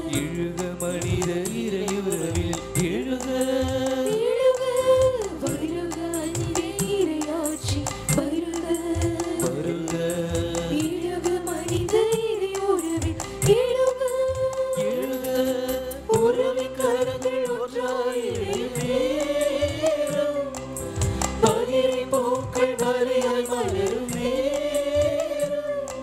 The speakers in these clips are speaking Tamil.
எழுக மனித இறையுறவில் எழுக எழுக வருக அன்பே இறையாட்சி வருக வருக எழுக மனித இறையுறவில் எழுக எழுக உறவின் கரங்கள் ஒன்றாய் இணைந்தேறும். பகிரை பூக்கள் வரையாய் மலரும் நேரம்.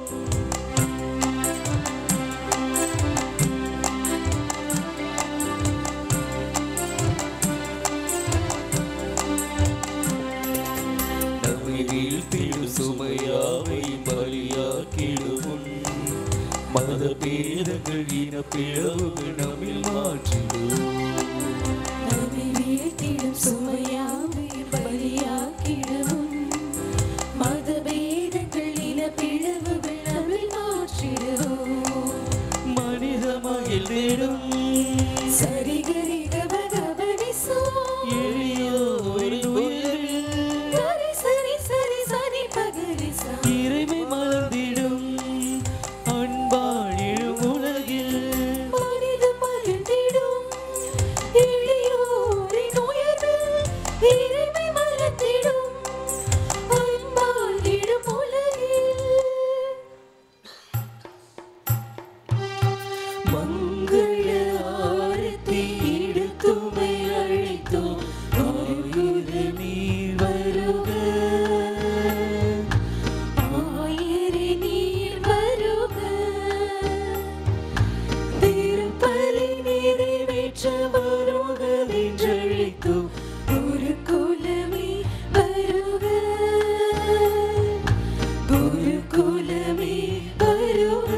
நம்மை வீழ்த்திடும் சுமையாவை பலியாக்கிடுமுன் மத பேதங்கள் இன பிளவுகள் நம்மில் மாற்றிடும் நம்மை வீழ்த்திடும் சுமையாவை பலியாக்கிடவும் மதபேதங்கள் இன பிளவுகள் நம்மில் மாற்றிடுவோம் மனித மகிழ்ந்திடும் சரிகரி கபகபடி சோ எளியோரின் உயிரில் சரி சரி சரி சரி பகரி சா இறைமை மலர்ந்திடும் அன்பாழிடும் உலகில் மனித மகிழ்ந்திடும் எளியோரின் உயர்வில் இறைமை மலர்ந்திடும் அன்பாலிடும் உலகில் மங்கள ஆரத்தி எடுத்துமை அழைத்தோம் ஆயுத நீர் வருக ஆயிரி நீர் வருக திருப்பலி நிறைவேற்ற வருக என்றழைத்தோம் ஒரு குலமே வருக ஒரு குலமே வருக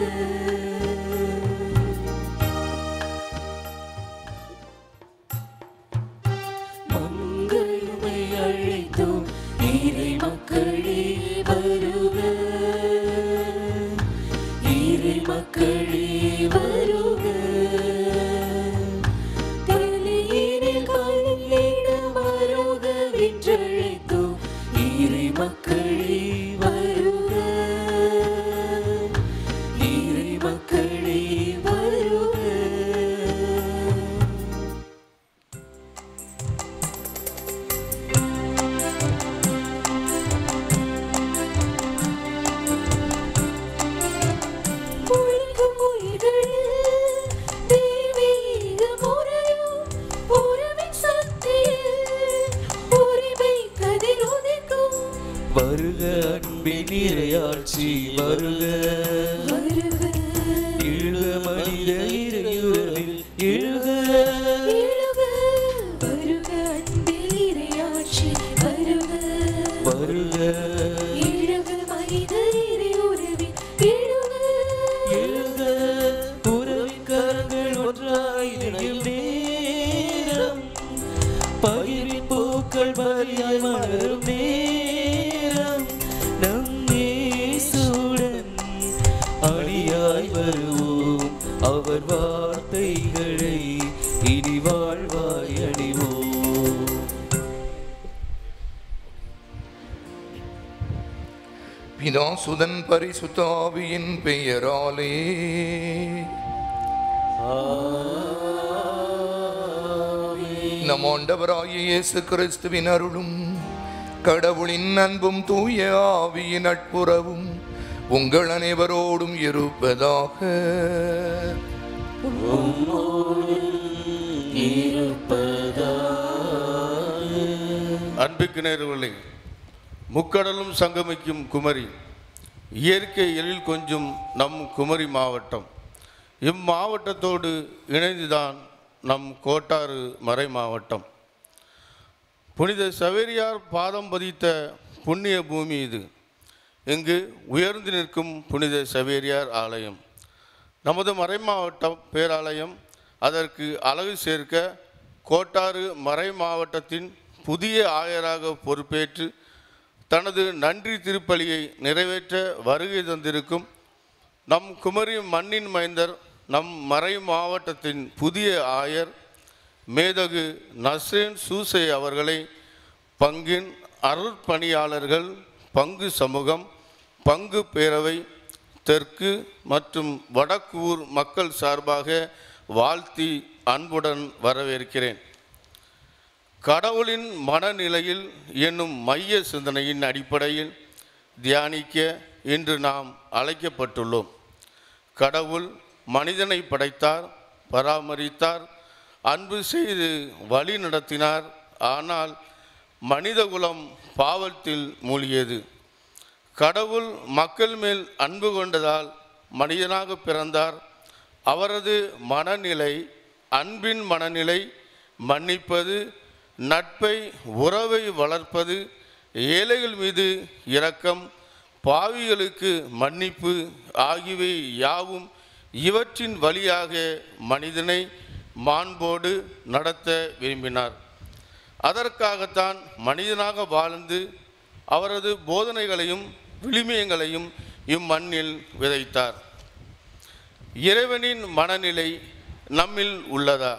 மங்களுமை அழைத்தோம் இறை மக்களே வருக இறை மக்களே வருக தலையினில் கல்லிட வருக வென்றழைத்தோம் இறை மக்களே வருக இறை மக்களே வருக ஒழுங்கும் உயிர்களில் தெய்வீக முறையும் உறவின் சக்தியில் உரிமை கதிரொலிக்கும் வருக அன்பின் இறையாட்சி வருக வருக எழுக மனித இறையுறவில் எழுக எழுக வருக அன்பில் இறையாட்சி வருக வருக எழுக மனித இறை உறவில் எழுக எழுக உறவின் கரங்கள் ஒன்றாய் இணையும் நேரம் பகிரின் பூக்கள் பலியாய் மலரும் நேரம் நம் இயேசுவுடன் அணியாய் வருவோம் அவர் வார்த்தைகளை இனி வாழ்வாய் அணிவோம் பிதா சுதன் பரிசுத்த ஆவியின் பெயராலே நம் ஆண்டவராகிய இயேசு கிறிஸ்துவின் அருளும் கடவுளின் அன்பும் தூய ஆவியின் நட்புறவும் உங்கள் அனைவரோடும் இருப்பதாக அன்புக்கு நேர்வர்களே முக்கடலும் சங்கமிக்கும் குமரி இயற்கை எழில் கொஞ்சும் நம் குமரி மாவட்டம் இம்மாவட்டத்தோடு இணைந்துதான் நம் கோட்டாறு மறை மாவட்டம் புனித சவேரியார் பாதம் பதித்த புண்ணிய பூமி இது இங்கு உயர்ந்து நிற்கும் புனித சவேரியார் ஆலயம் நமது மறைமாவட்டம் பேராலயம் அதற்கு அழகு சேர்க்க கோட்டாறு மறை மாவட்டத்தின் புதிய ஆயராக பொறுப்பேற்று தனது நன்றி திருப்பலியை நிறைவேற்ற வருகை தந்திருக்கும் நம் குமரி மண்ணின் மைந்தர் நம் மறை மாவட்டத்தின் புதிய ஆயர் மேதகு நஸ்ரேன் சூசை அவர்களை பங்கின் அருட்பணியாளர்கள் பங்கு சமூகம் பங்கு பேரவை தெற்கு மற்றும் வடக்கூர் மக்கள் சார்பாக வாழ்த்தி அன்புடன் வரவேற்கிறேன் கடவுளின் மனநிலையில் என்னும் மைய சிந்தனையின் அடிப்படையில் தியானிக்க இன்று நாம் அழைக்கப்பட்டுள்ளோம் கடவுள் மனிதனை படைத்தார் பராமரித்தார் அன்பு செய்து வழி நடத்தினார் ஆனால் மனிதகுலம் பாவத்தில் மூழ்கியது கடவுள் மக்கள் மேல் அன்பு கொண்டதால் மனிதனாக பிறந்தார் அவரது மனநிலை அன்பின் மனநிலை மன்னிப்பது நட்பை உறவை வளர்ப்பது ஏழைகள் மீது இரக்கம் பாவிகளுக்கு மன்னிப்பு ஆகியவை யாவும் இவற்றின் வழியாக மனிதனை மாண்போடு நடத்த விரும்பினார் அதற்காகத்தான் மனிதனாக வாழ்ந்து அவரது போதனைகளையும் விழுமியங்களையும் இம்மண்ணில் விதைத்தார் இறைவனின் மனநிலை நம்மில் உள்ளதா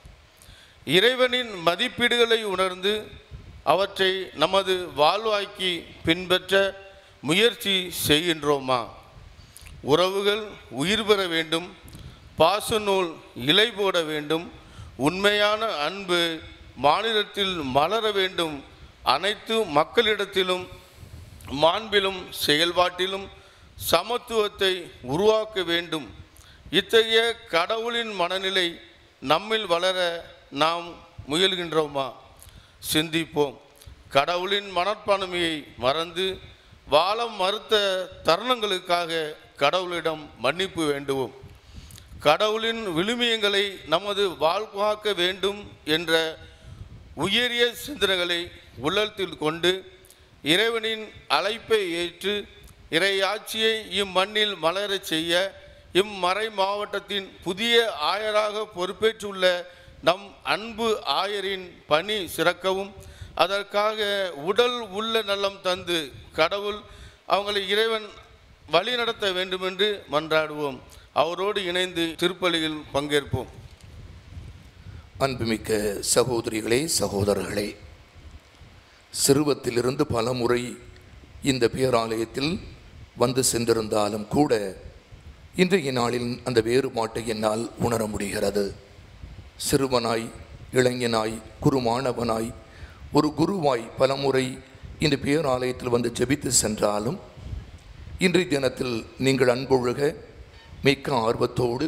இறைவனின் மதிப்பீடுகளை உணர்ந்து அவற்றை நமது வாழ்வாய்க்கு பின்பற்ற முயற்சி செய்கின்றோமா உறவுகள் உயிர் பெற வேண்டும் பாசநூல் இலை போட வேண்டும் உண்மையான அன்பு மாநிலத்தில் மலர வேண்டும் அனைத்து மக்களிடத்திலும் மாண்பிலும் செயல்பாட்டிலும் சமத்துவத்தை உருவாக்க வேண்டும் இத்தகைய கடவுளின் மனநிலை நம்மில் வளர நாம் முயல்கின்றோமா சிந்திப்போம் கடவுளின் மனப்பான்மையை மறந்து வாழ மறுத்த தருணங்களுக்காக கடவுளிடம் மன்னிப்பு வேண்டுவோம் கடவுளின் விழுமியங்களை நமது வாழ்வாக்க வேண்டும் என்ற உயரிய சிந்தனைகளை உள்ளத்தில் கொண்டு இறைவனின் அழைப்பை ஏற்று இறையாட்சியை இம்மண்ணில் மலரச் செய்ய இம்மறை மாவட்டத்தின் புதிய ஆயராக பொறுப்பேற்றுள்ள நம் அன்பு ஆயரின் பணி சிறக்கவும் அதற்காக உடல் உள்ள நலம் தந்து கடவுள் அவங்களை இறைவன் வழி நடத்த வேண்டுமென்று மன்றாடுவோம் அவரோடு இணைந்து திருப்பலியில் பங்கேற்போம் அன்புமிக்க சகோதரிகளே சகோதரர்களே சிறுவத்திலிருந்து பல முறை இந்த பேராலயத்தில் வந்து சென்றிருந்தாலும் கூட இன்றைய நாளில் அந்த வேறுபாட்டை என்னால் உணர முடிகிறது சிறுவனாய் இளைஞனாய் குருமானவனாய் ஒரு குருவாய் பலமுறை இந்த பேராலயத்தில் வந்து ஜெபித்து சென்றாலும் இன்றைய தினத்தில் நீங்கள் அன்பொழுக மிக்க ஆர்வத்தோடு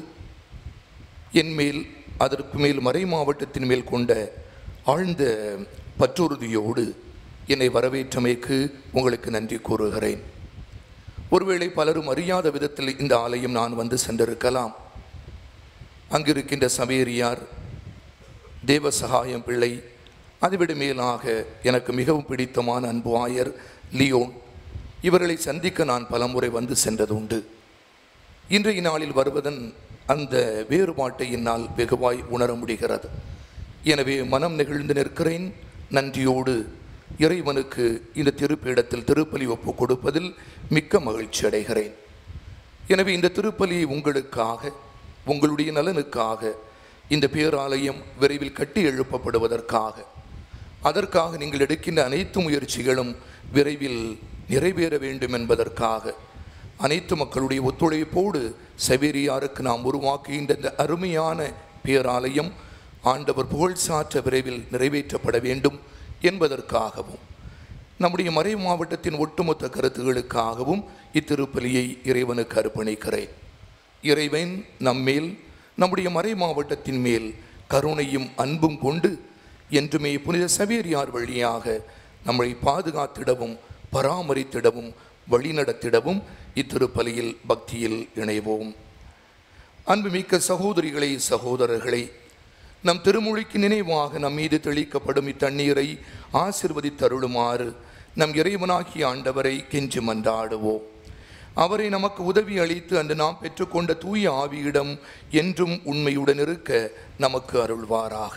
என் மேல் அதற்கு மேல் மறை மாவட்டத்தின் மேல் கொண்ட ஆழ்ந்த பற்றுறுதியோடு என்னை வரவேற்றமைக்கு உங்களுக்கு நன்றி கூறுகிறேன் ஒருவேளை பலரும் அறியாத விதத்தில் இந்த ஆலயம் நான் வந்து சென்றிருக்கலாம் அங்கிருக்கின்ற சவேரியார் தேவ சகாயம் பிள்ளை அதைவிட மேலாக எனக்கு மிகவும் பிடித்தமான அன்பு ஆயர் லியோன் இவர்களை சந்திக்க நான் பலமுறை வந்து சென்றதுண்டு இன்றைய நாளில் வருவதன் அந்த வேறுபாட்டை என்னால் வெகுவாய் உணர முடிகிறது எனவே மனம் நெகிழ்ந்து நிற்கிறேன் நன்றியோடு இறைவனுக்கு இந்த திருப்பீடத்தில் திருப்பலி ஒப்பு கொடுப்பதில் மிக்க மகிழ்ச்சி அடைகிறேன் எனவே இந்த திருப்பலி உங்களுக்காக உங்களுடைய நலனுக்காக இந்த பேராலயம் விரைவில் கட்டி எழுப்பப்படுவதற்காக அதற்காக நீங்கள் எடுக்கின்ற அனைத்து முயற்சிகளும் விரைவில் நிறைவேற வேண்டும் என்பதற்காக அனைத்து மக்களுடைய ஒத்துழைப்போடு சவேரியாருக்கு நாம் உருவாக்குகின்ற இந்த அருமையான பேராலயம் ஆண்டவர் புகழ் சாற்ற விரைவில் நிறைவேற்றப்பட வேண்டும் என்பதற்காகவும் நம்முடைய மறை மாவட்டத்தின் ஒட்டுமொத்த கருத்துகளுக்காகவும் இத்திருப்பலியை இறைவனுக்கு அர்ப்பணிக்கிறேன் இறைவன் நம்மேல் நம்முடைய மறை மாவட்டத்தின் மேல் கருணையும் அன்பும் கொண்டு என்றுமே புனித சவேரியார் வழியாக நம்மை பாதுகாத்திடவும் பராமரித்திடவும் வழிநடத்திடவும் இத்திருப்பலியில் பக்தியில் இணைவோம் அன்புமிக்க சகோதரிகளே சகோதரர்களே நம் திருமொழிக்கு நினைவாக நம் மீது தெளிக்கப்படும் இத்தண்ணீரை ஆசிர்வதித்தருளுமாறு நம் இறைவனாகிய ஆண்டவரை கெஞ்சி மன்றாடுவோம் அவரை நமக்கு உதவி அளித்து அந்த நாம் பெற்றுக்கொண்ட தூய ஆவியிடம் என்றும் உண்மையுடன் இருக்க நமக்கு அருள்வாராக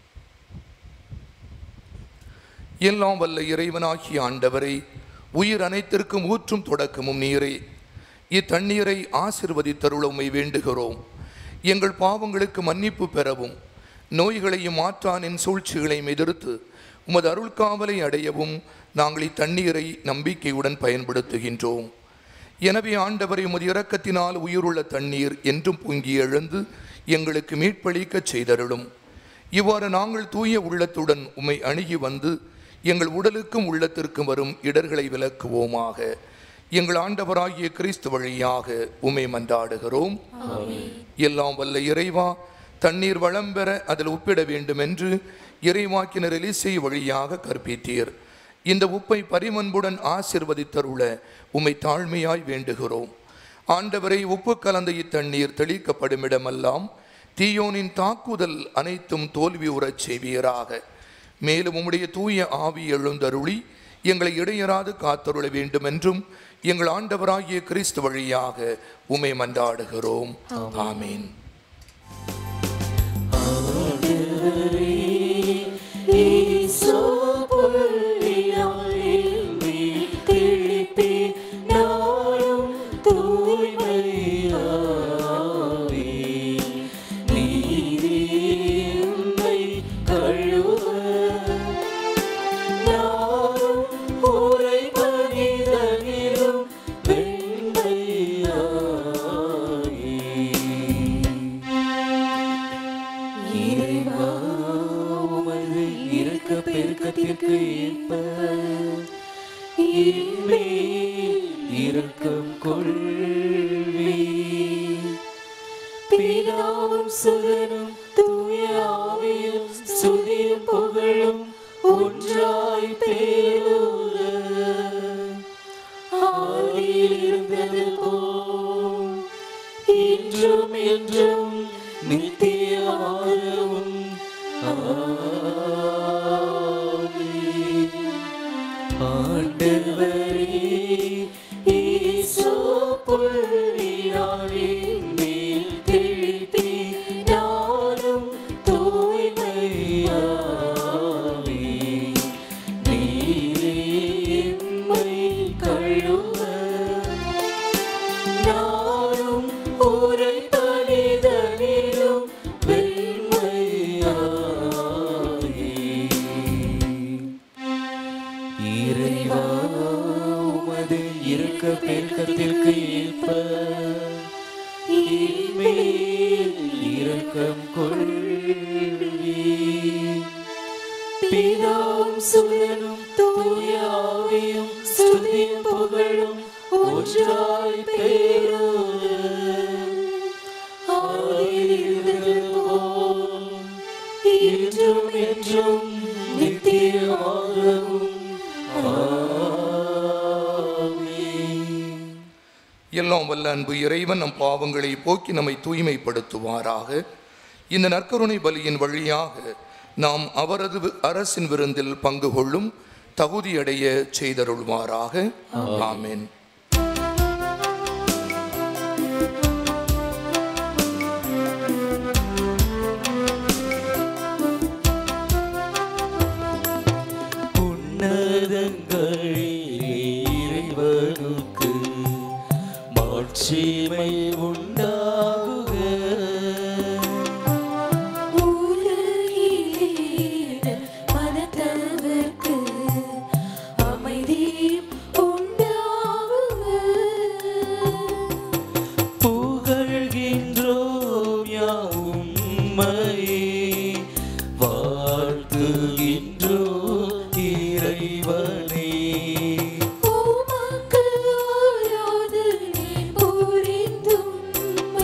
எல்லாம் வல்ல இறைவனாகிய ஆண்டவரை உயிர் அனைத்திற்கும் ஊற்றும் தொடக்கமும் நீரே இத்தண்ணீரை ஆசிர்வதித்தருள உம்மை வேண்டுகிறோம் எங்கள் பாவங்களுக்கு மன்னிப்பு பெறவும் நோய்களையும் மாற்றானின் சூழ்ச்சிகளையும் எதிர்த்து உமது அருள்காவலை அடையவும் நாங்கள் இத்தண்ணீரை நம்பிக்கையுடன் பயன்படுத்துகின்றோம் எனவே ஆண்டவரை உமது இரக்கத்தினால் உயிருள்ள தண்ணீர் என்றும் பொங்கி எழுந்து எங்களுக்கு மீட்பளிக்கச் செய்தருளும் இவ்வாறு நாங்கள் தூய உள்ளத்துடன் உம்மை அணுகி வந்து எங்கள் உடலுக்கும் உள்ளத்திற்கும் வரும் இடர்களை விலக்குவோமாக எங்கள் ஆண்டவராகிய கிறிஸ்து வழியாக உமை மன்றாடுகிறோம் எல்லாம் வல்ல இறைவா தண்ணீர் வளம் பெற அதில் உப்பிட வேண்டும் என்று இறைவாக்கினர் எலிசை வழியாக கற்பித்தீர் இந்த உப்பை பரிமன்புடன் ஆசிர்வதித்தருள உம்மை தாழ்மையாய் வேண்டுகிறோம் ஆண்டவரை உப்பு கலந்த இத்தண்ணீர் தெளிக்கப்படும் இடமெல்லாம் தீயோனின் தாக்குதல் அனைத்தும் தோல்வி உறச் செய்வீராக மேலும் உம்முடைய தூய ஆவி எழுந்தருளி எங்களை இடையராது காத்தருள வேண்டும் என்றும் எங்கள் ஆண்டவராகிய கிறிஸ்து வழியாக உமை மன்றாடுகிறோம் ஆமீன் இறைவா உமது இருக்க பெருக்கத்திற்கு ஏற்ப இன்மேல் இரக்கம் கொள்வி பிதாவும் சுதனும் தூய ஆவியும் சுதியும் புகழும் ஒன்றாய் பேருக ஆதியில் இருந்தது போல் இன்றும் என்றும் நித்தியமாகவும் ஆண்டவரே ஈசோ புள்ளினாரின் மேல் தெளிப்பி நானும் தூய்மையாவே நீரே எம்மை கழுவ நானும் உரை பணிதலிலும் இறைவா உமது இருக்க பெருக்கத்திற்கு ஏற்ப இன்மேல் இரக்கம் கொள்வி பிதாவும் சுடனும் தூய ஆவியும் ஸ்துதியும் புகழும் ஒன்றாய் பேருக ஆதியில் இருந்தது போல் இன்றும் என்றும் நித்தியமாகவும் ஆமென். எல்லாம் வல்ல அன்பு இறைவன் நம் பாவங்களை போக்கி நம்மை தூய்மைப்படுத்துவாராக இந்த நற்கருணை பலியின் வழியாக நாம் அவரது வி- அரசின் விருந்தில் பங்கு கொள்ளும் தகுதியடைய செய்தருள்வாராக ஆமென் உன்னதங்களிலே இறைவனுக்கு மாட்சிமை உண்டாகுக உலகிலேன மனத்தவர்க்கு அமைதியும் உண்டாகுக. புகழ்கின்றோம் யாவும் உம்மையே வாழ்த்துகின்றோம் இறைவனே உமக்கு ஆராதனை புரிந்தும்மை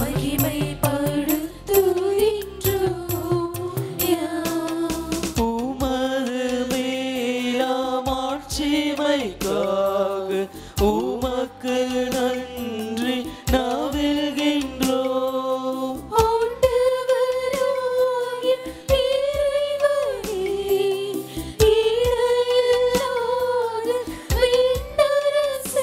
மகிமைப்படுத்துகின்றோம் யாம். உமது மேலாம் ஆட்சிமைக்காக உமக்கு நன்றி நாவில்கின்றோம் ஆண்டவராகிய இறைவனே, இணையில்லாத விண்ணரசே.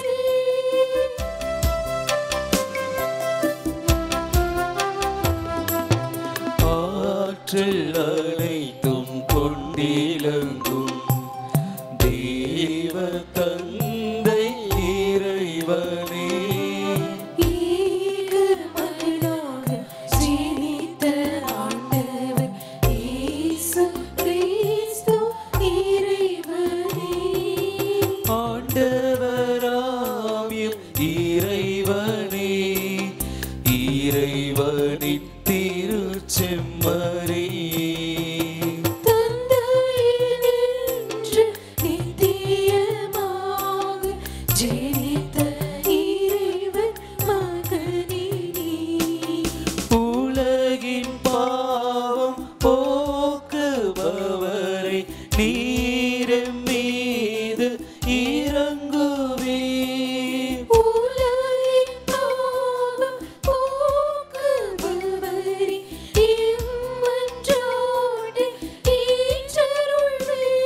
ஆற்றல் அனைத்தும் கொண்டிலங்கும் தேவ தந்தை இறைவனே ஈகமகனாக ஜீவித்த ஆண்டவர் இயேசு கிறிஸ்து இறைவனே. ஆண்டவராமியம் இறைவனே இறைவனின் செம்மறியே தந்தையினின்று நித்தியமாக ஜெனித்த இறைவன் மகனே நீ. உலகின் பாவம் போக்குபவரை நீரம் மீது இறங்குவே உலகின் பாவம் போக்குபவரே, இம்மன்றோடு ஈன்றருள்வே.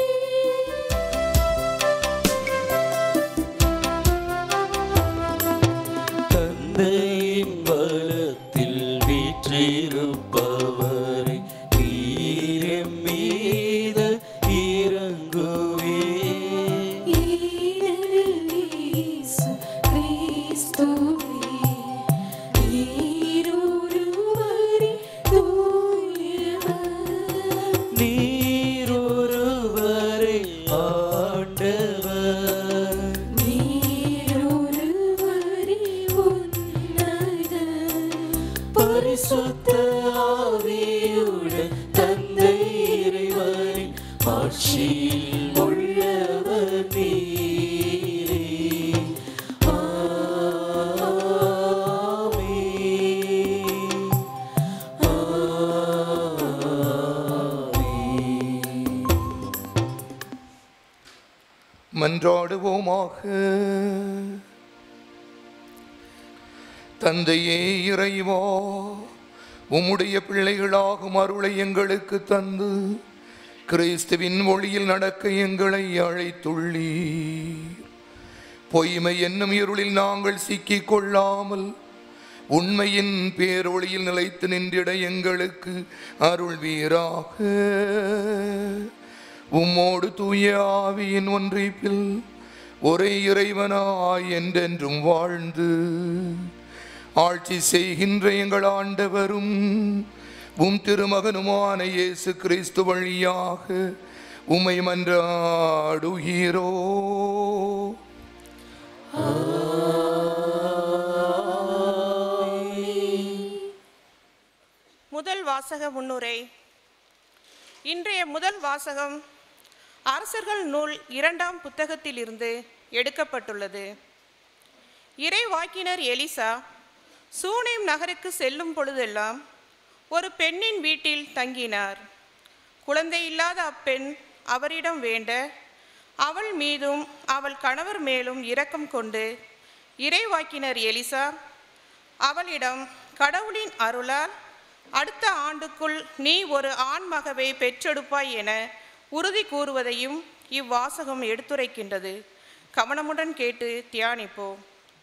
தந்தையின் பலத்தில் வீற்றிருப்பவரை நீரம் மீது இறங்குவே ஈரலில் இயேசு கிறிஸ்துவே, நீரொருவரே தூயவர். நீரொருவரை ஆண்டவர் நீரொருவரே உன்னதர். பரிசுத்த ஆவியுடன் தந்தை இறைவனின் ஆட்சியில் உள்ளவர் நீரே ஆமென். ஆமென். மன்றாடுவோமாக தந்தையே இறைவா உம்முடைய பிள்ளைகளாகும் அருளை எங்களுக்கு தந்து கிறிஸ்துவின் ஒளியில் நடக்க எங்களை அழைத்துள்ளீர் பொய்மை என்னும் இருளில் நாங்கள் சிக்கிக் கொள்ளாமல் உண்மையின் பேரொளியில் நிலைத்து நின்றிட எங்களுக்கு அருள் வீராக உம்மோடு தூய ஆவியின் ஒன்றிப்பில் ஒரே இறைவனாய் என்றென்றும் வாழ்ந்து ஆட்சி செய்கின்ற எங்கள் ஆண்டவரும் உம் திருமகனுமான இயேசு கிறிஸ்து வழியாக உம்மை மன்றாடுகிறோ முதல் வாசக முன்னுரை இன்றைய முதல் வாசகம் அரசர்கள் நூல் இரண்டாம் புத்தகத்திலிருந்து எடுக்கப்பட்டுள்ளது இறைவாக்கினர் எலிசா சூனேம் நகருக்கு செல்லும் பொழுதெல்லாம் ஒரு பெண்ணின் வீட்டில் தங்கினார் குழந்தை இல்லாத அப்பெண் அவரிடம் வேண்ட அவள் மீதும் அவள் கணவர் மேலும் இரக்கம் கொண்டு இறைவாக்கினர் எலிசா அவளிடம் கடவுளின் அருளால் அடுத்த ஆண்டுக்குள் நீ ஒரு ஆண்மகவை பெற்றெடுப்பாய் என உறுதி கூறுவதையும் இவ்வாசகம் எடுத்துரைக்கின்றது கவனமுடன் கேட்டு தியானிப்போம்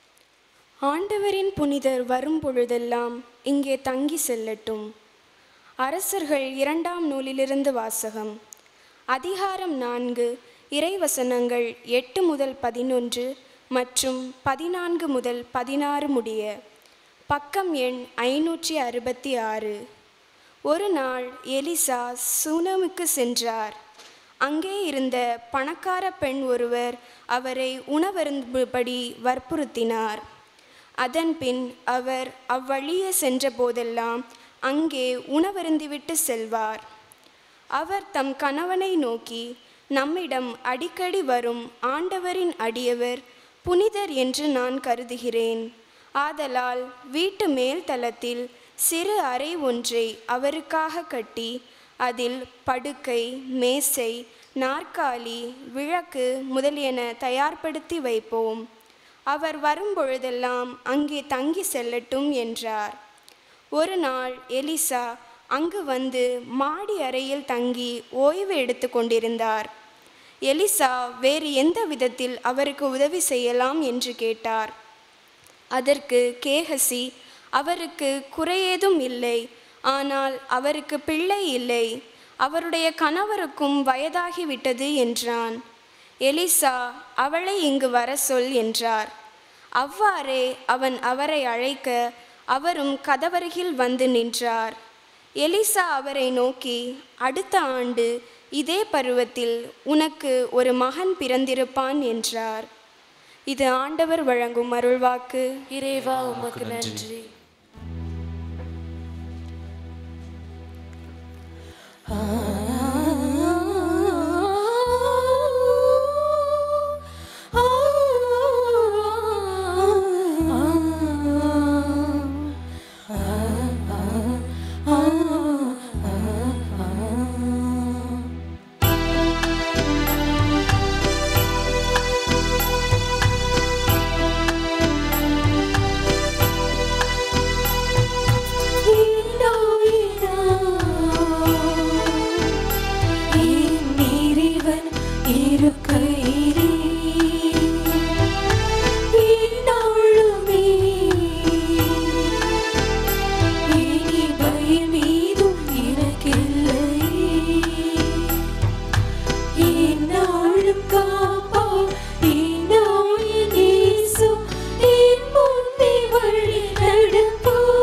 ஆண்டவரின் புனிதர் வரும் பொழுதெல்லாம் இங்கே தங்கி செல்லட்டும் அரசர்கள் இரண்டாம் நூலிலிருந்து வாசகம் அதிகாரம் நான்கு இறைவசனங்கள் எட்டு முதல் பதினொன்று மற்றும் பதினான்கு முதல் பதினாறு முடிய பக்கம் எண் ஐநூற்றி அறுபத்தி ஆறு ஒரு நாள் எலிசா சூனமுக்கு சென்றார் அங்கே இருந்த பணக்கார பெண் ஒருவர் அவரை உணவருந்துபடி வற்புறுத்தினார் அதன்பின் அவர் அவ்வழியே சென்றபோதெல்லாம் அங்கே உணவருந்திவிட்டு செல்வார் அவர் தம் கணவனை நோக்கி நம்மிடம் அடிக்கடி வரும் ஆண்டவரின் அடியவர் புனிதர் என்று நான் கருதுகிறேன் ஆதலால் வீட்டு மேல் தளத்தில் சிறு அறை ஒன்றை அவருக்காக கட்டி அதில் படுக்கை மேசை நாற்காலி விளக்கு முதலியன தயார்படுத்தி வைப்போம் அவர் வரும்பொழுதெல்லாம் அங்கே தங்கி செல்லட்டும் என்றார் ஒரு நாள் எலிசா அங்கு வந்து மாடி அறையில் தங்கி ஓய்வு எடுத்து கொண்டிருந்தார் எலிசா வேறு எந்த விதத்தில் அவருக்கு உதவி செய்யலாம் என்று கேட்டார் அதற்கு கேகசி அவருக்கு குறையேதும் இல்லை ஆனால் அவருக்கு பிள்ளை இல்லை அவருடைய கணவருக்கும் வயதாகிவிட்டது என்றான் எலிசா அவளை இங்கு வர சொல் என்றார் அவ்வாறே அவன் அவரை அழைக்க அவரும் கதவருகில் வந்து நின்றார் எலிசா அவரை நோக்கி அடுத்த ஆண்டு இதே பருவத்தில் உனக்கு ஒரு மகன் பிறந்திருப்பான் என்றார் இது ஆண்டவர் வழங்கும் அருள்வாக்கு இறைவா உமக்கு நன்றி இருக்கையிலே இந்நாளுமே இனி பயமேதும் எனக்கில்லை இந்நாளும் காப்பார் இந்நாளின் இயேசு என் முன்னே வழி நடப்பார்.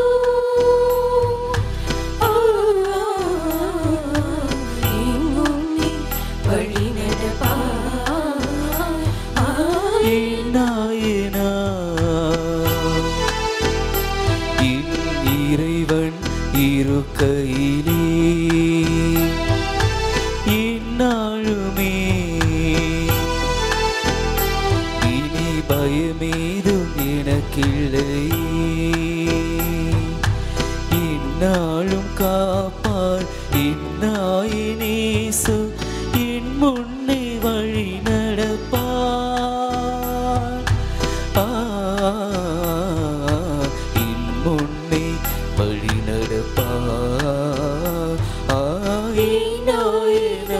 ஆ, என் முன்னே வழி நடப்பார். ஆ, நாயனா என் இறைவன் இருக்கையிலே இந்நாளுமே இனி பயமேதும் எனக்கில்லை இந்நாளும் காப்பார் இந்நாயினேசு என் முன்னே வழி நடப்பார் ஆ, என் முன்னே வழி நடப்பார் ஆ, இந்நாயனா,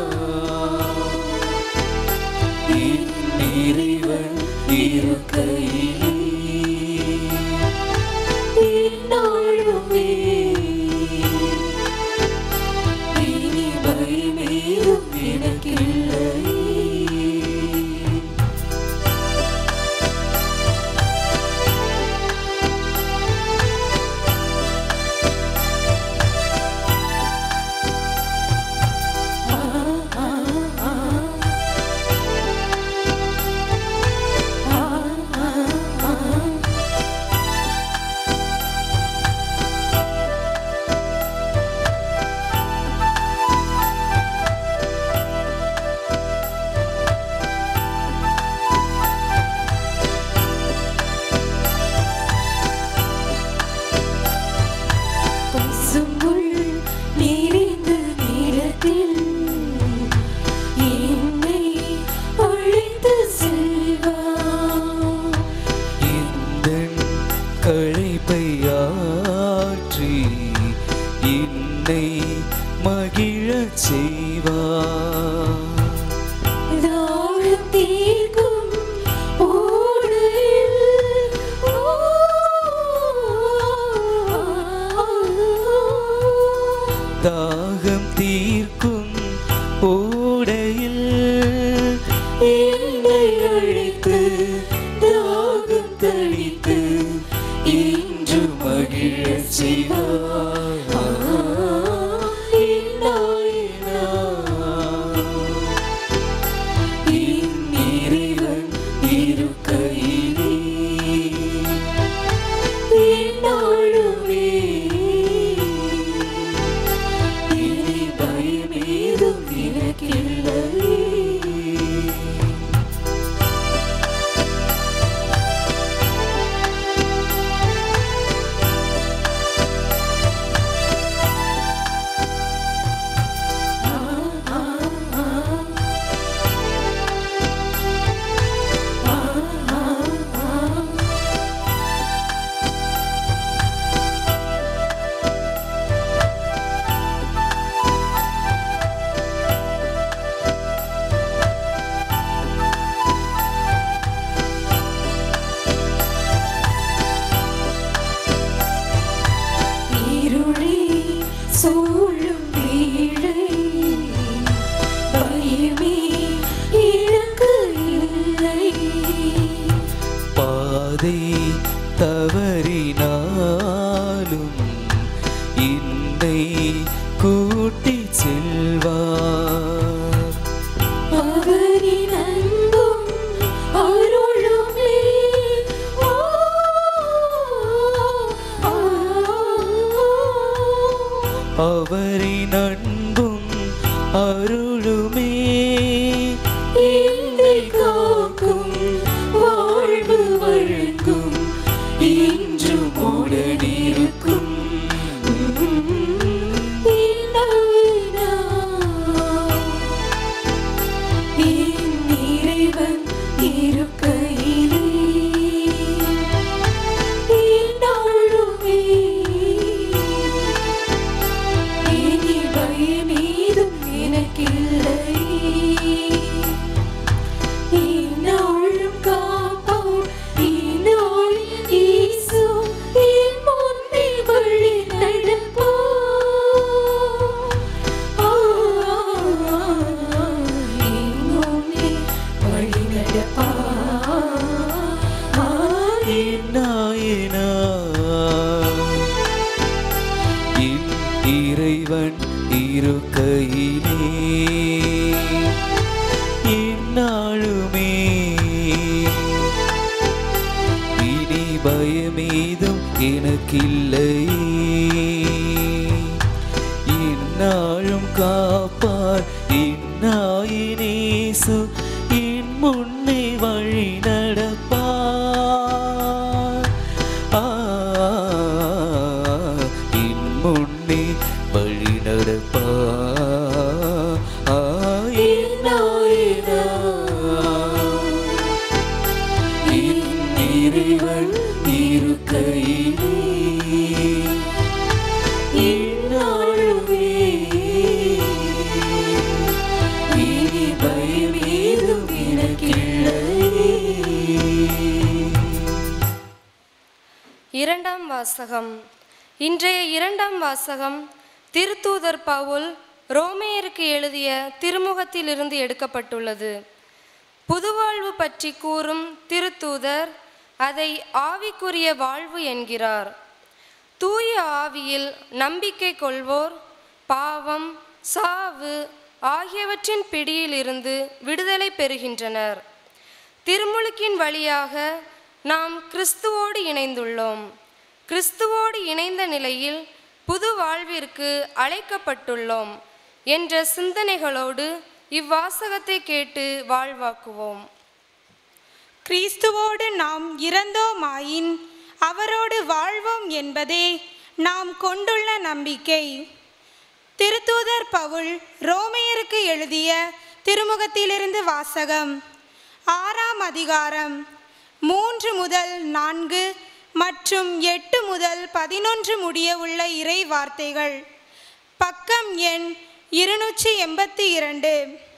என் இறைவன் இருக்கையிலே இந்நாளுமே இனி பயமேதும் எனக்கில்லை பசும்புல் நிறைந்த நேரத்தில் என்னை அழைத்து செல்வார் எந்தன் களைப்பையாற்றி என்னை மகிழச் செய்வார் தாகம் தீர்க்கும் ஓடையில் ஓ, தாகம் தீர்க்கும் ஓடையில் என்னை அழைத்து தாகம் தணித்து இன்று மகிழச் செய்வார் இந்நாயனா, என் இறைவன் இருக்கையிலே இந்நாளுமே இனி பயமேதும் எனக்கில்லை இருளே சூழும் வீழை பயமே எனக்கு இல்லை பாதை தவறினாலும் என்னை கூட்டிச் செல்வார் அவரின் அன்பும் அருளுமே ஓ, ஆ, அவரின் அன்பும் அருளுமே என்னை காக்கும் வாழ்வு வழங்கும் இன்றும் உடனிருக்கும் இன்னாவினா, என் இறைவன் இருக்கையிலே இந்நாளுமே இனி பயமேதும் எனக்கில்லை இந்நாளும் காப்போம் இந்நாள் இயேசு என் முன்னே வழி நடப்பார். ஆ, என் முன்னே வழி நடப்பார். ஆ, என் நாயனா என் இறைவன் இருக்கையிலே என்னாலுமே இனி பயமேதும் எனக்கில்லை என்னாலும் காப்பார் இந்நாயினேசு என் முன்னே வழி நடப்பார் ஆ, என் முன்னே வழி நடப்பார் ஆ, என் நாயனா, என் இறைவன் இருக்கையிலே இந்நாளுமே இனி பயமேதும் எனக்கில்லை இரண்டாம் வாசகம் இன்றைய இரண்டாம் வாசகம் திருத்தூதர் பவுல் ரோமேயருக்கு எழுதிய திருமுகத்திலிருந்து எடுக்கப்பட்டுள்ளது புதுவாழ்வு பற்றி கூறும் திருத்தூதர் அதை ஆவிக்குரிய வாழ்வு என்கிறார் தூய ஆவியில் நம்பிக்கை கொள்வோர் பாவம் சாவு ஆகியவற்றின் பிடியிலிருந்து விடுதலை பெறுகின்றனர் திருமுழுக்கின் வழியாக நாம் கிறிஸ்துவோடு இணைந்துள்ளோம் கிறிஸ்துவோடு இணைந்த நிலையில் புது வாழ்விற்கு அழைக்கப்பட்டுள்ளோம் என்ற சிந்தனைகளோடு இவ்வாசகத்தை கேட்டு வாழ்வாக்குவோம் கிறிஸ்துவோடு நாம் இறந்தோமாயின் அவரோடு வாழ்வோம் என்பதே நாம் கொண்டுள்ள நம்பிக்கை திருத்தூதர் பவுல் ரோமையருக்கு எழுதிய திருமுகத்திலிருந்து வாசகம் ஆறாம் அதிகாரம் மூன்று முதல் நான்கு மற்றும் எட்டு முதல் பதினொன்று முடிய உள்ள இறை வார்த்தைகள் பக்கம் எண் இருநூற்றி எண்பத்தி இரண்டு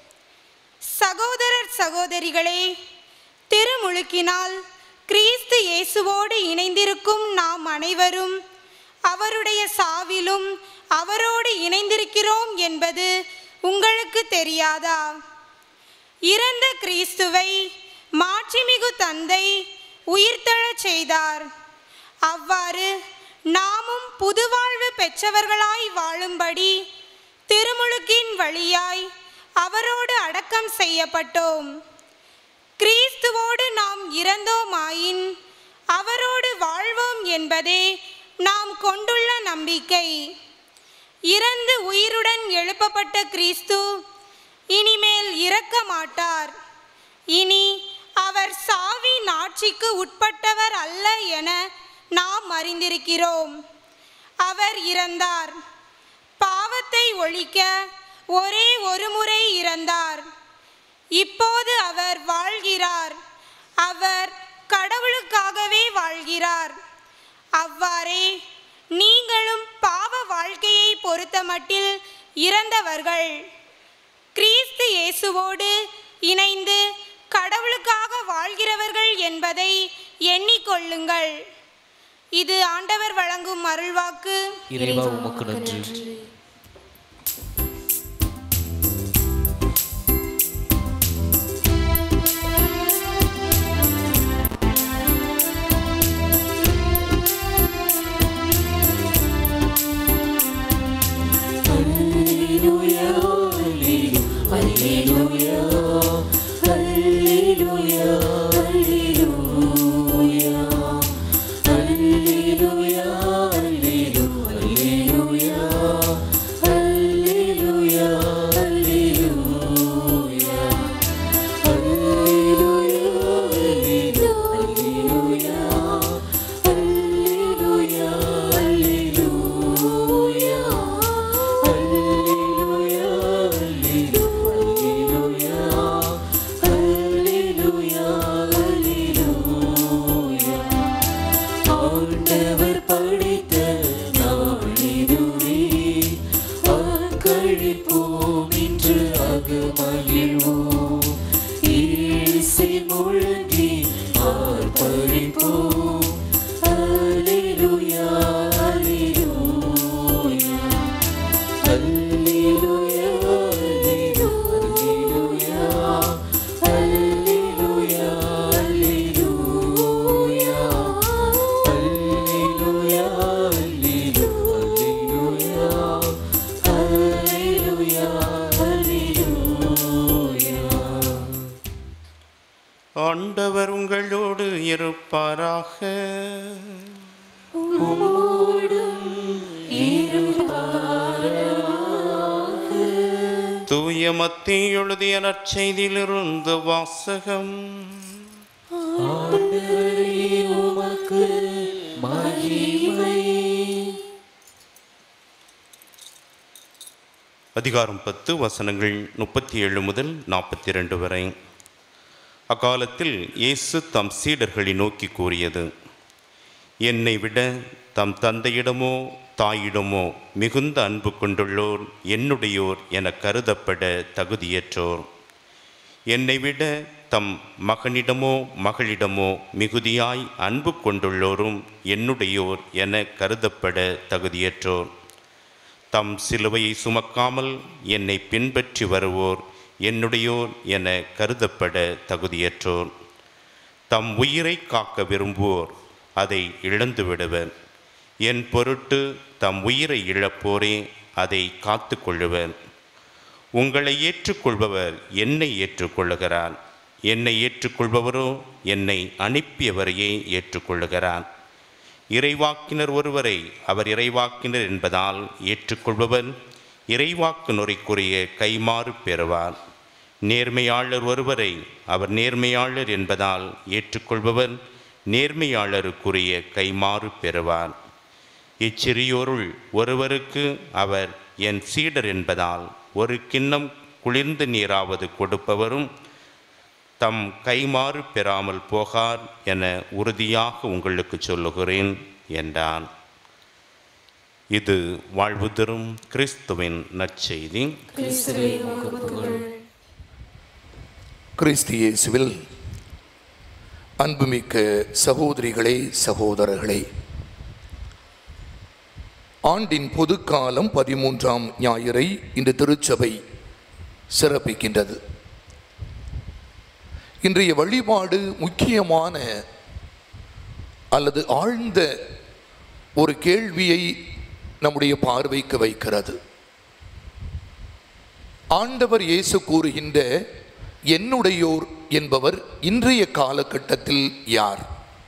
சகோதரர் சகோதரிகளே திருமுழுக்கினால் கிறிஸ்து இயேசுவோடு இணைந்திருக்கும் நாம் அனைவரும் அவருடைய சாவிலும் அவரோடு இணைந்திருக்கிறோம் என்பது உங்களுக்கு தெரியாதா இறந்த கிறிஸ்துவை மாட்சிமிகு தந்தை உயிர்த்தெழச் செய்தார் அவ்வாறு நாமும் புதுவாழ்வு பெற்றவர்களாய் வாழும்படி திருமுழுக்கின் வழியாய் அவரோடு அடக்கம் செய்யப்பட்டோம் கிறிஸ்துவோடு நாம் இறந்தோமாயின் அவரோடு வாழ்வோம் என்பதே நாம் கொண்டுள்ள நம்பிக்கை இறந்து உயிருடன் எழுப்பப்பட்ட கிறிஸ்து இனிமேல் இறக்க மாட்டார் இனி அவர் சாவின் ஆட்சிக்கு உட்பட்டவர் அல்ல என நாம் அறிந்திருக்கிறோம் அவர் இறந்தார் பாவத்தை ஒழிக்க ஒரே ஒரு முறை இறந்தார் இப்போது அவர் வாழ்கிறார் அவர் கடவுளுக்காகவே வாழ்கிறார் அவ்வாறே நீங்களும் பாவ வாழ்க்கையை பொறுத்தமட்டில் இறந்தவர்கள் கிறிஸ்து இயேசுவோடு இணைந்து கடவுளுக்காக வாழ்கிறவர்கள் என்பதை எண்ணிக்கொள்ளுங்கள் இது ஆண்டவர் வழங்கும் அருள்வாக்கு இறைவா உமக்கு நன்றி Hallelujah, கழிப்போம் இன்று அகமகிழ்வோம் இசை முழங்கி ஆர்ப்பரிப்போம் அல்லேலூயா அல்லேலூயா அல்லேலூயா அல்லேலூயா அல்லேலூயா அல்லேலூயா அல்லேலூயா அல்லேலூயா அல்லேலூயா ஆண்டவர் உங்களோடு இருப்பாராக தூய மத்திய எழுதிய நற்செய்தியிலிருந்து வாசகம் உமக்கு மகிமை அதிகாரம் பத்து வசனங்கள் முப்பத்தி ஏழு முதல் நாற்பத்தி இரண்டு வரை அக்காலத்தில் இயேசு தம் சீடர்களை நோக்கி கூறியது என்னை விட தம் தந்தையிடமோ தாயிடமோ மிகுந்த அன்பு கொண்டுள்ளோர் என்னுடையோர் என கருதப்பட தகுதியற்றோர் என்னை விட தம் மகனிடமோ மகளிடமோ மிகுதியாய் அன்பு கொண்டுள்ளோரும் என்னுடையோர் என கருதப்பட தகுதியற்றோர் தம் சிலுவையை சுமக்காமல் என்னை பின்பற்றி வருவோர் என்னுடையோர் என கருதப்பட தகுதியற்றோர் தம் உயிரை காக்க விரும்புவோர் அதை இழந்து விடுவர் என் பொருட்டு தம் உயிரை இழப்போரே அதை காத்து கொள்ளுவர் உங்களை ஏற்றுக்கொள்பவர் என்னை ஏற்றுக்கொள்ளுகிறார் என்னை ஏற்றுக்கொள்பவரோ என்னை அனுப்பியவரையே ஏற்றுக்கொள்ளுகிறார் இறைவாக்கினர் ஒருவரை அவர் இறைவாக்கினர் என்பதால் ஏற்றுக்கொள்பவர் இறைவாக்கினருக்குரிய கைமாறு பெறுவார் நேர்மையாளர் ஒருவரை அவர் நேர்மையாளர் என்பதால் ஏற்றுக்கொள்பவர் நேர்மையாளருக்குரிய கைமாறு பெறுவார் இச்சிறியோருள் ஒருவருக்கு அவர் என் சீடர் என்பதால் ஒரு கிண்ணம் குளிர்ந்த நீராவது கொடுப்பவரும் தம் கைமாறு பெறாமல் போகார் என உறுதியாக உங்களுக்கு சொல்லுகிறேன் என்றான் இது வாழ்வு தரும் கிறிஸ்துவின் நற்செய்தி கிறிஸ்துவே உமக்கு புகழ் கிறிஸ்து இயேசுவில் அன்புமிக்க சகோதரிகளே சகோதரர்களே ஆண்டின் பொதுக்காலம் பதிமூன்றாம் ஞாயிறை இந்த திருச்சபை சிறப்பிக்கின்றது இன்றைய வழிபாடு முக்கியமான அல்லது ஆழ்ந்த ஒரு கேள்வியை நம்முடைய பார்வைக்கு வைக்கிறது ஆண்டவர் இயேசு கூறுகின்ற என்னுடையோர் என்பவர் இன்றைய காலகட்டத்தில் யார்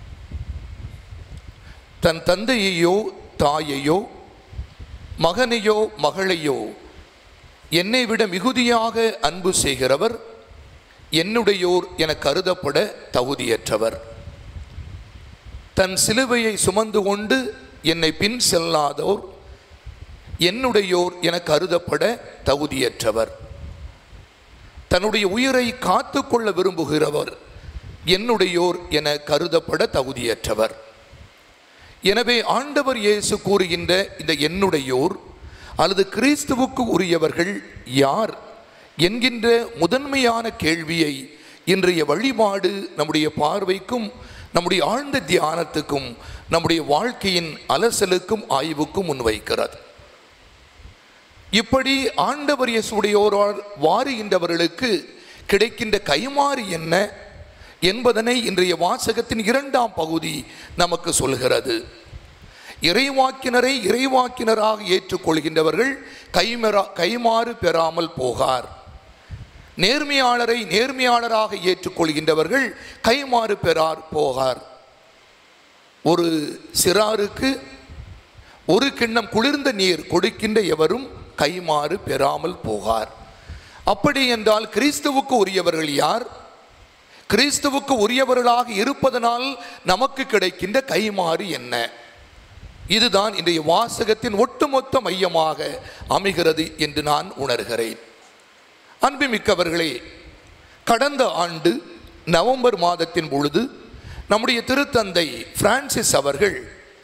தன் தந்தையையோ தாயையோ மகனையோ மகளையோ என்னை விட மிகுதியாக அன்பு செய்கிறவர் என்னுடையோர் என கருதப்பட தகுதியற்றவர் தன் சிலுவையை சுமந்து கொண்டு என்னை பின் செல்லாதோர் என்னுடையோர் என கருதப்பட தகுதியற்றவர் தன்னுடைய உயிரை காத்து கொள்ள விரும்புகிறவர் என்னுடையோர் என கருதப்பட தகுதியற்றவர் எனவே ஆண்டவர் இயேசு கூறுகின்ற இந்த என்னுடையோர் அல்லது கிறிஸ்துவுக்கு உரியவர்கள் யார் என்கின்ற முதன்மையான கேள்வியை இன்றைய வழிபாடு நம்முடைய பார்வைக்கும் நம்முடைய ஆழ்ந்த தியானத்துக்கும் நம்முடைய வாழ்க்கையின் அலசலுக்கும் ஆய்வுக்கும் முன்வைக்கிறது இப்படி ஆண்டவர் இயேசுடையோரால் வாருகின்றவர்களுக்கு கிடைக்கின்ற கைமாறு என்ன என்பதனை இன்றைய வாசகத்தின் இரண்டாம் பகுதி நமக்கு சொல்கிறது இறைவாக்கினரை இறைவாக்கினராக ஏற்றுக்கொள்கின்றவர்கள் கைமரா கைமாறு பெறாமல் போகார் நேர்மையாளரை நேர்மையாளராக ஏற்றுக்கொள்கின்றவர்கள் கைமாறு பெறார் போகார் ஒரு சிறாருக்கு ஒரு கிண்ணம் குளிர்ந்த நீர் கொடுக்கின்ற எவரும் கைமாறு பெறாமல் போகார் அப்படி என்றால் கிறிஸ்துவுக்கு உரியவர்கள் யார் கிறிஸ்துவுக்கு உரியவர்களாக இருப்பதனால் நமக்கு கிடைக்கின்ற கைமாறு என்ன இதுதான் இன்றைய வாசகத்தின் ஒட்டுமொத்த மையமாக அமைகிறது என்று நான் உணர்கிறேன் அன்புமிக்கவர்களே கடந்த ஆண்டு நவம்பர் மாதத்தின் பொழுது நம்முடைய திருத்தந்தை பிரான்சிஸ் அவர்கள்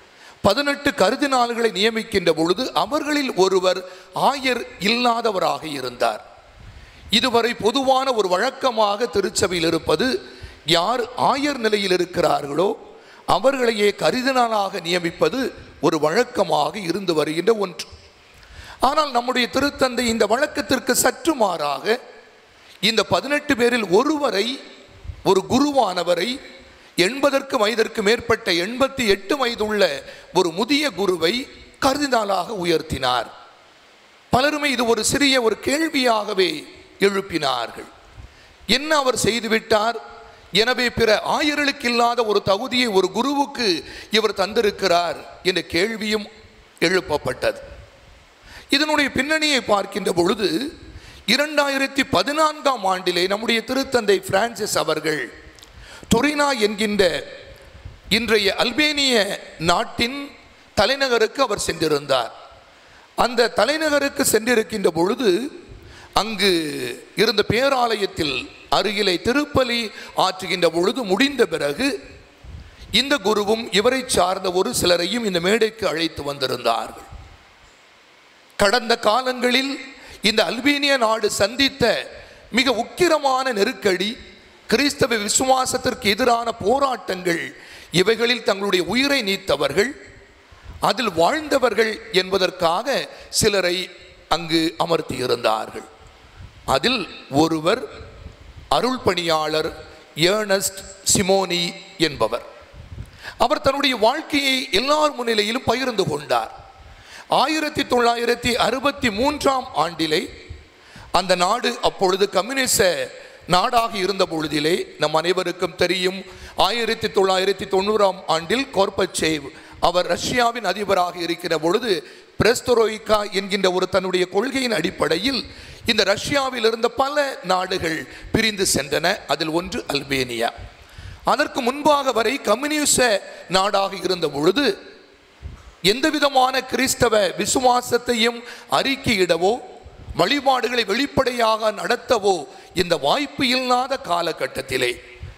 பதினெட்டு கருதினாள்களை நியமிக்கின்ற பொழுது அவர்களில் ஒருவர் ஆயர் இல்லாதவராக இருந்தார் இதுவரை பொதுவான ஒரு வழக்கமாக திருச்சபையில் இருப்பது யார் ஆயர் நிலையில் இருக்கிறார்களோ அவர்களையே கருதினாளாக நியமிப்பது ஒரு வழக்கமாக இருந்து வருகின்ற ஒன்று ஆனால் நம்முடைய திருத்தந்தை இந்த வழக்கத்திற்கு சற்று மாறாக இந்த பதினெட்டு பேரில் ஒருவரை ஒரு குருவானவரை எண்பதற்கு வயதிற்கு மேற்பட்ட எண்பத்தி எட்டு வயதுள்ள ஒரு முதிய குருவை கருதினாலாக உயர்த்தினார் பலருமே இது ஒரு சிறிய ஒரு கேள்வியாகவே எழுப்பினார்கள் என்ன அவர் செய்துவிட்டார் எனவே பிற ஆயர்களுக்கு இல்லாத ஒரு தகுதியை ஒரு குருவுக்கு இவர் தந்திருக்கிறார் என்ற கேள்வியும் எழுப்பப்பட்டது இதனுடைய பின்னணியை பார்க்கின்ற பொழுது இரண்டாயிரத்தி பதினான்காம் ஆண்டிலே நம்முடைய திருத்தந்தை பிரான்சிஸ் அவர்கள் டொரினா என்கின்ற இன்றைய அல்பேனிய நாட்டின் தலைநகருக்கு அவர் சென்றிருந்தார் அந்த தலைநகருக்கு சென்றிருக்கின்ற பொழுது அங்கு இருந்த பேராலயத்தில் அருகிலே திருப்பலி ஆற்றுகின்ற பொழுது முடிந்த பிறகு இந்த குருவும் இவரை சார்ந்த ஒரு சிலரையும் இந்த மேடைக்கு அழைத்து வந்திருந்தார்கள் கடந்த காலங்களில் இந்த அல்பேனிய நாடு சந்தித்த மிக உக்கிரமான நெருக்கடி கிறிஸ்தவ விசுவாசத்திற்கு எதிரான போராட்டங்கள் இவைகளில் தங்களுடைய உயிரை நீத்தவர்கள் அதில் வாழ்ந்தவர்கள் என்பதற்காக சிலரை அங்கு அமர்த்தியிருந்தார்கள் அதில் ஒருவர் அருள் பணியாளர் ஏர்னஸ்ட் சிமோனி என்பவர் அவர் தன்னுடைய வாழ்க்கையை எல்லார் முன்னிலையிலும் பகிர்ந்து கொண்டார் ஆயிரத்தி தொள்ளாயிரத்தி அறுபத்தி மூன்றாம் ஆண்டிலே அந்த நாடு அப்பொழுது கம்யூனிச நாடாக இருந்த பொழுதிலே நம் அனைவருக்கும் தெரியும் ஆயிரத்தி தொள்ளாயிரத்தி தொண்ணூறாம் ஆண்டில் கோர்பச்சேவ் அவர் ரஷ்யாவின் அதிபராக இருக்கிற பொழுது பிரஸ்தரோய்கா என்கின்ற ஒரு தன்னுடைய கொள்கையின் அடிப்படையில் இந்த ரஷ்யாவில் இருந்த பல நாடுகள் பிரிந்து சென்றன அதில் ஒன்று அல்பேனியா அதற்கு முன்பாக வரை கம்யூனிச நாடாக இருந்த பொழுது எந்த விதமான கிறிஸ்தவ விசுவாசத்தையும் அறிக்கையிடவோ வழிபாடுகளை வெளிப்படையாக நடத்தவோ இந்த வாய்ப்பு இல்லாத காலகட்டத்திலே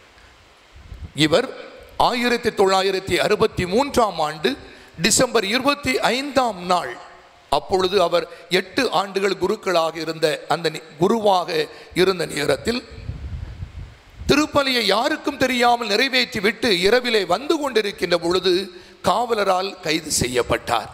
இவர் ஆயிரத்தி தொள்ளாயிரத்தி அறுபத்தி மூன்றாம் ஆண்டு டிசம்பர் இருபத்தி ஐந்தாம் நாள் அப்பொழுது அவர் எட்டு ஆண்டுகள் குருக்களாக இருந்த அந்த நி- குருவாக இருந்த நேரத்தில் திருப்பலியை யாருக்கும் தெரியாமல் நிறைவேற்றி விட்டு இரவிலே வந்து கொண்டிருக்கின்ற பொழுது காவலரால் கைது செய்யப்பட்டார்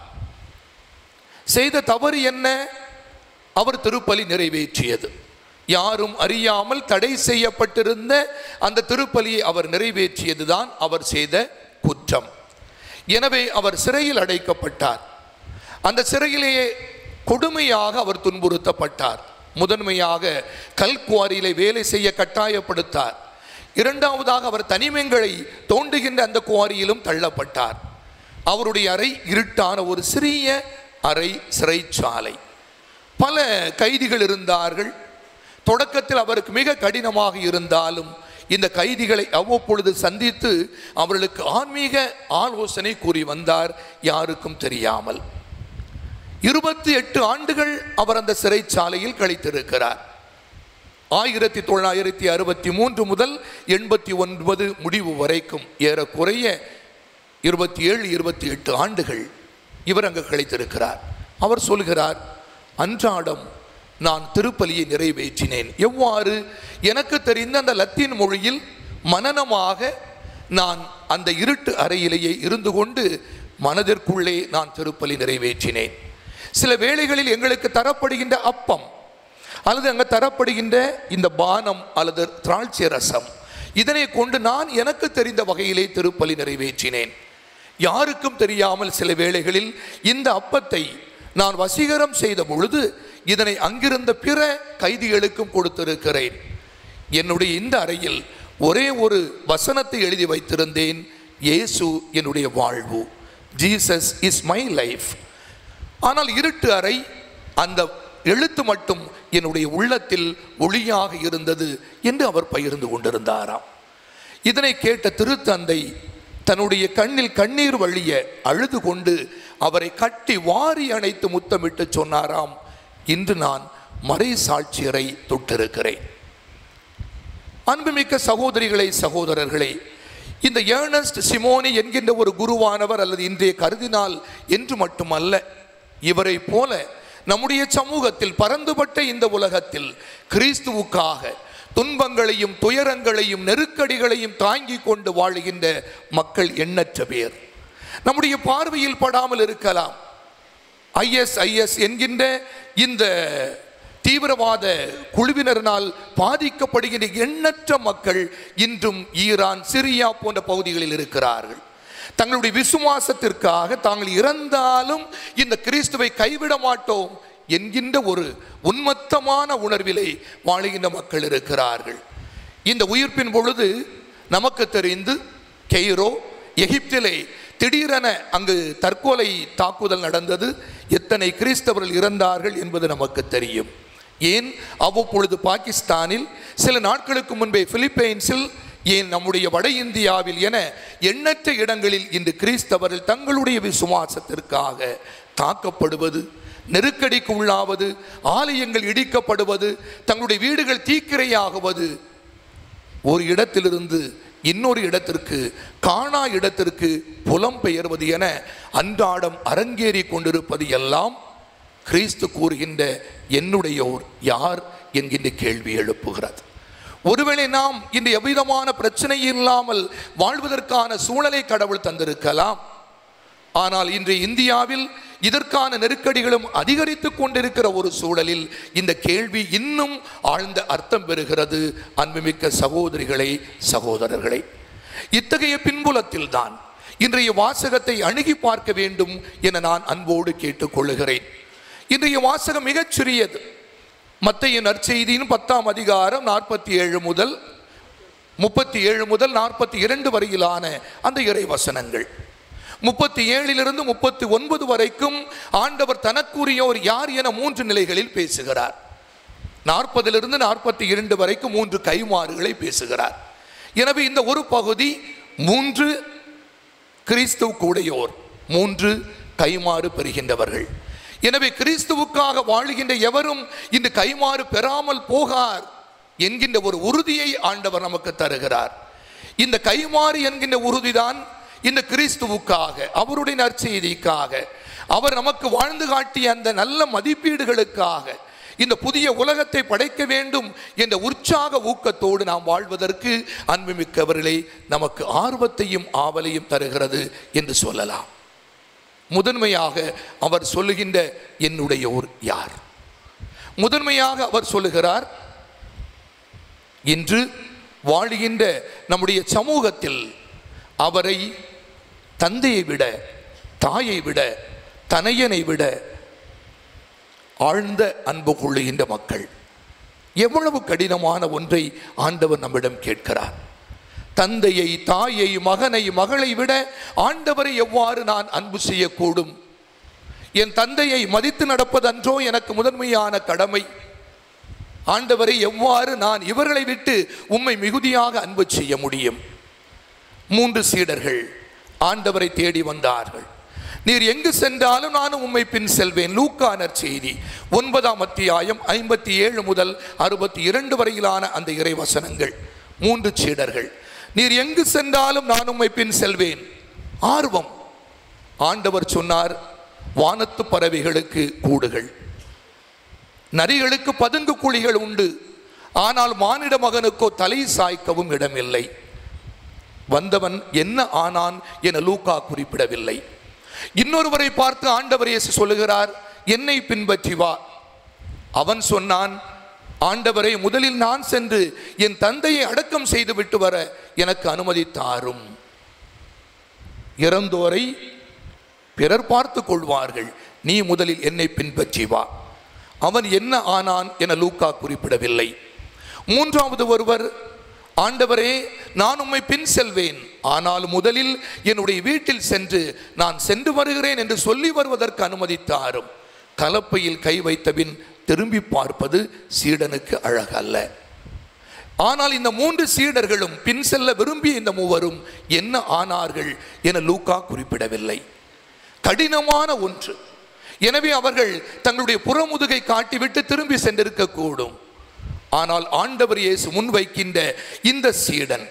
செய்த தவறு என்ன அவர் திருப்பலி நிறைவேற்றியது யாரும் அறியாமல் தடை செய்யப்பட்டிருந்த அந்த திருப்பலியை அவர் நிறைவேற்றியதுதான் அவர் செய்த குற்றம் எனவே அவர் சிறையில் அடைக்கப்பட்டார் அந்த சிறையிலேயே கொடுமையாக அவர் துன்புறுத்தப்பட்டார் முதன்மையாக கல்குவாரியிலே வேலை செய்ய கட்டாயப்படுத்தார் இரண்டாவதாக அவர் தனிமங்களை தோண்டுகின்ற அந்த குவாரியிலும் தள்ளப்பட்டார் அவருடைய அறை இருட்டான ஒரு சிறிய அறை சிறைச்சாலை பல கைதிகள் இருந்தார்கள் தொடக்கத்தில் அவருக்கு மிக கடினமாக இருந்தாலும் இந்த கைதிகளை அவ்வப்பொழுது சந்தித்து அவர்களுக்கு ஆன்மீக ஆலோசனை கூறி வந்தார் யாருக்கும் தெரியாமல் இருபத்தி எட்டு ஆண்டுகள் அவர் அந்த சிறைச்சாலையில் கழித்திருக்கிறார் ஆயிரத்தி தொள்ளாயிரத்தி அறுபத்தி மூன்று முதல் எண்பத்தி ஒன்பது முடிவு வரைக்கும் ஏறக்குறைய இருபத்தி ஏழு இருபத்தி எட்டு ஆண்டுகள் இவர் அங்கு கழித்திருக்கிறார் அவர் சொல்கிறார் அன்றாடம் நான் திருப்பலியை நிறைவேற்றினேன் எவ்வாறு எனக்கு தெரிந்த அந்த லத்தீன் மொழியில் மனனமாக நான் அந்த இருட்டு அறையிலேயே இருந்து கொண்டு மனதிற்குள்ளே நான் திருப்பலி நிறைவேற்றினேன் சில வேளைகளில் எங்களுக்கு தரப்படுகின்ற அப்பம் அல்லது அங்கே தரப்படுகின்ற இந்த பானம் அல்லது திராட்சை ரசம் இதனை கொண்டு நான் எனக்கு தெரிந்த வகையிலே திருப்பலி நிறைவேற்றினேன் யாருக்கும் தெரியாமல் சில வேளைகளில் இந்த அப்பத்தை நான் வசீகரம் செய்த பொழுது இதனை அங்கிருந்த பிற கைதிகளுக்கும் கொடுத்திருக்கிறேன் என்னுடைய இந்த அறையில் ஒரே ஒரு வசனத்தை எழுதி வைத்திருந்தேன் இயேசு என்னுடைய வாழ்வு ஜீசஸ் இஸ் மை லைஃப் ஆனால் இருட்டு அறை அந்த எழுத்து மட்டும் என்னுடைய உள்ளத்தில் ஒளியாக இருந்தது என்று அவர் பகிர்ந்து கொண்டிருந்தாராம் இதனை கேட்ட திருத்தந்தை தன்னுடைய கண்ணில் கண்ணீர் வழிய அழுது கொண்டு அவரை கட்டி வாரி அணைத்து முத்தமிட்டு சொன்னாராம் இன்று நான் மறை சாட்சியரை தொட்டிருக்கிறேன் அன்புமிக்க சகோதரிகளே சகோதரர்களே இந்த ஏர்னஸ்ட் சிமோனி என்கின்ற ஒரு குருவானவர் அல்லது இன்றைய கருதினால் என்று மட்டுமல்ல இவரை போல நம்முடைய சமூகத்தில் பரந்துபட்ட இந்த உலகத்தில் கிறிஸ்துவுக்காக துன்பங்களையும் துயரங்களையும் நெருக்கடிகளையும் தாங்கிக் கொண்டு வாழுகின்ற மக்கள் எண்ணற்ற பேர் நம்முடைய பார்வையில் படாமல் இருக்கலாம் ஐஎஸ்ஐஎஸ் என்கின்ற இந்த தீவிரவாத குழுவினரினால் பாதிக்கப்படுகின்ற எண்ணற்ற மக்கள் இன்றும் ஈரான் சிரியா போன்ற பகுதிகளில் இருக்கிறார்கள் தங்களுடைய விசுவாசத்திற்காக தாங்கள் இறந்தாலும் இந்த கிறிஸ்துவை கைவிட மாட்டோம் என்கின்ற ஒரு உன்மத்தமான உணர்விலே வாழுகின்ற மக்கள் இருக்கிறார்கள் இந்த உயிர்ப்பின் பொழுது நமக்கு தெரிந்து கெய்ரோ எகிப்திலே திடீரென அங்கு தற்கொலை தாக்குதல் நடந்தது எத்தனை கிறிஸ்தவர்கள் இறந்தார்கள் என்பது நமக்கு தெரியும் ஏன் அவ்வப்பொழுது பாகிஸ்தானில் சில நாட்களுக்கு முன்பே பிலிப்பைன்ஸில் ஏன் நம்முடைய வட இந்தியாவில் என எண்ணற்ற இடங்களில் இன்று கிறிஸ்தவர்கள் தங்களுடைய விசுவாசத்திற்காக தாக்கப்படுவது நெருக்கடிக்கு உள்ளாவது ஆலயங்கள் இடிக்கப்படுவது தங்களுடைய வீடுகள் தீக்கிரையாகுவது ஒரு இடத்திலிருந்து இன்னொரு இடத்திற்கு காணா இடத்திற்கு புலம்பெயர்வது என அன்றாடம் அரங்கேறி கொண்டிருப்பது எல்லாம் கிறிஸ்து கூறுகின்ற என்னுடையோர் யார் என்கின்ற கேள்வி எழுப்புகிறது ஒருவேளை நாம் இந்த எவ்விதமான பிரச்சனை இல்லாமல் வாழ்வதற்கான சூழலை கடவுள் தந்திருக்கலாம் ஆனால் இன்று இந்தியாவில் இதற்கான நெருக்கடிகளும் அதிகரித்து கொண்டிருக்கிற ஒரு சூழலில் இந்த கேள்வி இன்னும் ஆழ்ந்த அர்த்தம் பெறுகிறது அன்புமிக்க சகோதரிகளே சகோதரர்களே இத்தகைய பின்புலத்தில் தான் இன்றைய வாசகத்தை அணுகி பார்க்க வேண்டும் என நான் அன்போடு கேட்டுக்கொள்ளுகிறேன் இன்றைய வாசகம் மிகச் சிறியது மத்திய நற்செய்தியின் பத்தாம் அதிகாரம் நாற்பத்தி ஏழு முதல் முப்பத்தி ஏழு முதல் நாற்பத்தி இரண்டு வரையிலான அந்த இறை வசனங்கள் முப்பத்தி ஏழிலிருந்து முப்பத்தி ஒன்பது வரைக்கும் ஆண்டவர் தனக்குரியவர் யார் என மூன்று நிலைகளில் பேசுகிறார் நாற்பதிலிருந்து நாற்பத்தி இரண்டு வரைக்கும் மூன்று கைமாறுகளை பேசுகிறார் எனவே இந்த ஒரு பகுதி மூன்று கிறிஸ்துவுக்கு உடையோர் மூன்று கைமாறு பெறுகின்றவர்கள் எனவே கிறிஸ்துவுக்காக வாழுகின்ற எவரும் இந்த கைமாறு பெறாமல் போகார் என்கின்ற ஒரு உறுதியை ஆண்டவர் நமக்கு தருகிறார் இந்த கைமாறு என்கின்ற உறுதிதான் இந்த கிறிஸ்துவுக்காக அவருடைய நற்செய்திக்காக அவர் நமக்கு வாழ்ந்து காட்டிய அந்த நல்ல மதிப்பீடுகளுக்காக இந்த புதிய உலகத்தை படைக்க வேண்டும் என்ற உற்சாக ஊக்கத்தோடு நாம் வாழ்வதற்கு அன்புமிக்கவர்களே நமக்கு ஆர்வத்தையும் ஆவலையும் தருகிறது என்று சொல்லலாம் முதன்மையாக அவர் சொல்லுகின்ற என்னுடையோர் யார் முதன்மையாக அவர் சொல்லுகிறார் இன்று வாழுகின்ற நம்முடைய சமூகத்தில் அவரை தந்தையை விட தாயை விட தனையனை விட ஆழ்ந்த அன்பு கொள்ளுகின்ற மக்கள் எவ்வளவு கடினமான ஒன்றை ஆண்டவர் நம்மிடம் கேட்கிறார் தந்தையை தாயை மகனை மகளை விட ஆண்டவரை எவ்வாறு நான் அன்பு செய்யக்கூடும் என் தந்தையை மதித்து நடப்பதன்றோ எனக்கு முதன்மையான கடமை ஆண்டவரை எவ்வாறு நான் இவர்களை விட்டு உம்மை மிகுதியாக அன்பு செய்ய முடியும் மூன்று சீடர்கள் ஆண்டவரை தேடி வந்தார்கள் நீர் எங்கு சென்றாலும் நானும் உம்மை பின் செல்வேன் லூக்கானர் செய்தி ஒன்பதாம் அத்தியாயம் ஐம்பத்தி ஏழு முதல் அறுபத்தி இரண்டு வரையிலான அந்த இறைவசனங்கள் மூன்று சீடர்கள் நீர் எங்கு சென்றாலும் நான் உம்மை பின் செல்வேன் ஆர்வம் ஆண்டவர் சொன்னார் வானத்து பறவைகளுக்கு கூடுகள் நரிகளுக்கு பதுங்கு குழிகள் உண்டு ஆனால் மானிட மகனுக்கோ தலை சாய்க்கவும் இடமில்லை வந்தவன் என்ன ஆனான் என லூக்கா குறிப்பிடவில்லை இன்னொருவரை பார்த்து ஆண்டவர் இயேசு சொல்லுகிறார் என்னை பின்பற்றி வா அவன் சொன்னான் ஆண்டவரை முதலில் நான் சென்று என் தந்தையை அடக்கம் செய்து விட்டு வர எனக்கு அனுமதி தாரும் இறந்தோரை பிறர் பார்த்து கொள்வார்கள் நீ முதலில் என்னை பின்பற்றி வா அவன் என்ன ஆனான் என லூக்கா குறிப்பிடவில்லை மூன்றாவது ஒருவர் ஆண்டவரே நான் உம்மை பின் செல்வேன் ஆனால் முதலில் என்னுடைய வீட்டில் சென்று நான் சென்று வருகிறேன் என்று சொல்லி வருவதற்கு அனுமதித்தாரும் கலப்பையில் கை வைத்தபின் திரும்பி பார்ப்பது சீடனுக்கு அழகல்ல ஆனால் இந்த மூன்று சீடர்களும் பின் செல்ல விரும்பிய இந்த மூவரும் என்ன ஆனார்கள் என லூக்கா குறிப்பிடவில்லை கடினமான ஒன்று எனவே அவர்கள் தங்களுடைய புறமுதுகை காட்டிவிட்டு திரும்பி சென்றிருக்க கூடும் ஆனால் ஆண்டவர் இயேசு முன்வைக்கின்ற இந்த சீடன்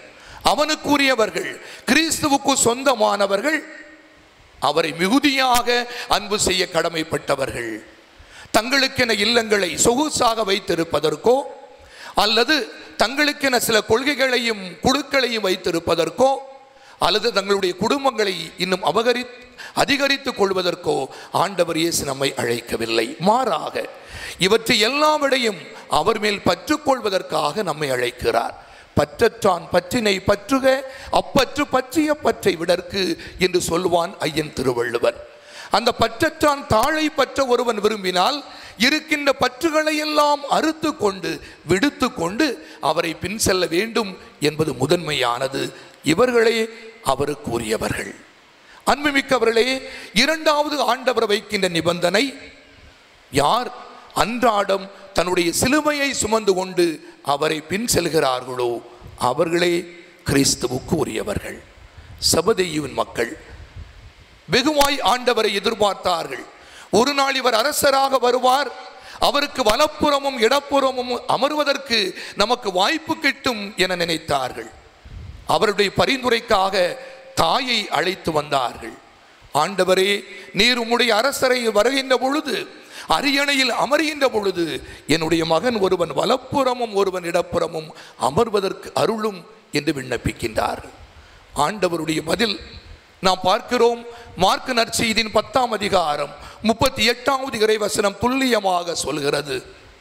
அவனுக்குரியவர்கள் கிறிஸ்துவுக்கு சொந்தமானவர்கள் அவரை மிகுதியாக அன்பு செய்ய கடமைப்பட்டவர்கள் தங்களுக்கென இல்லங்களை சொகுசாக வைத்திருப்பதற்கோ அல்லது தங்களுக்கென சில கொள்கைகளையும் குழுக்களையும் வைத்திருப்பதற்கோ அல்லது தங்களுடைய குடும்பங்களை இன்னும் அபகரி அதிகரித்துக் கொள்வதற்கோ ஆண்டவர் இயேசு நம்மை அழைக்கவில்லை மாறாக இவற்றை எல்லாவிடையும் அவர் மேல் பற்றுக்கொள்வதற்காக நம்மை அழைக்கிறார் பற்றற்றான் பற்றினை பற்றுக அப்பற்று பற்றிய பற்றை விடற்கு என்று சொல்வான் ஐயன் திருவள்ளுவர் அந்த பற்றற்றான் தாழை பற்ற ஒருவன் விரும்பினால் இருக்கின்ற பற்றுகளை எல்லாம் அறுத்து கொண்டு விடுத்து கொண்டு அவரை பின் செல்ல வேண்டும் என்பது முதன்மையானது இவர்களே அவருக்கு உரியவர்கள் அன்புமிக்கவர்களே இரண்டாவது ஆண்டவர் வைக்கின்ற நிபந்தனை யார் அன்றாடம் தன்னுடைய சிலுவையை சுமந்து கொண்டு அவரை பின் செல்கிறார்களோ அவர்களே கிறிஸ்துவுக்கு உரியவர்கள் சபதேயுவின் மக்கள் வெகுவாய் ஆண்டவரை எதிர்பார்த்தார்கள் ஒரு நாள் இவர் அரசராக வருவார் அவருக்கு வலப்புறமும் இடப்புறமும் அமர்வதற்கு நமக்கு வாய்ப்பு கிட்டும் என நினைத்தார்கள் அவருடைய பரிந்துரைக்காக தாயை அழைத்து வந்தார்கள் ஆண்டவரே நீர் உம்முடைய அரசரை வருகின்ற பொழுது அரியணையில் அமர்கின்ற பொழுது என்னுடைய மகன் ஒருவன் வலப்புறமும் ஒருவன் இடப்புறமும் அமர்வதற்கு அருளும் என்று விண்ணப்பிக்கின்றார்கள் ஆண்டவருடைய பதில் நாம் பார்க்கிறோம் மார்க் நற்செய்தியின் பத்தாம் அதிகாரம் முப்பத்தி எட்டாவது இறைவசனம் துல்லியமாக சொல்கிறது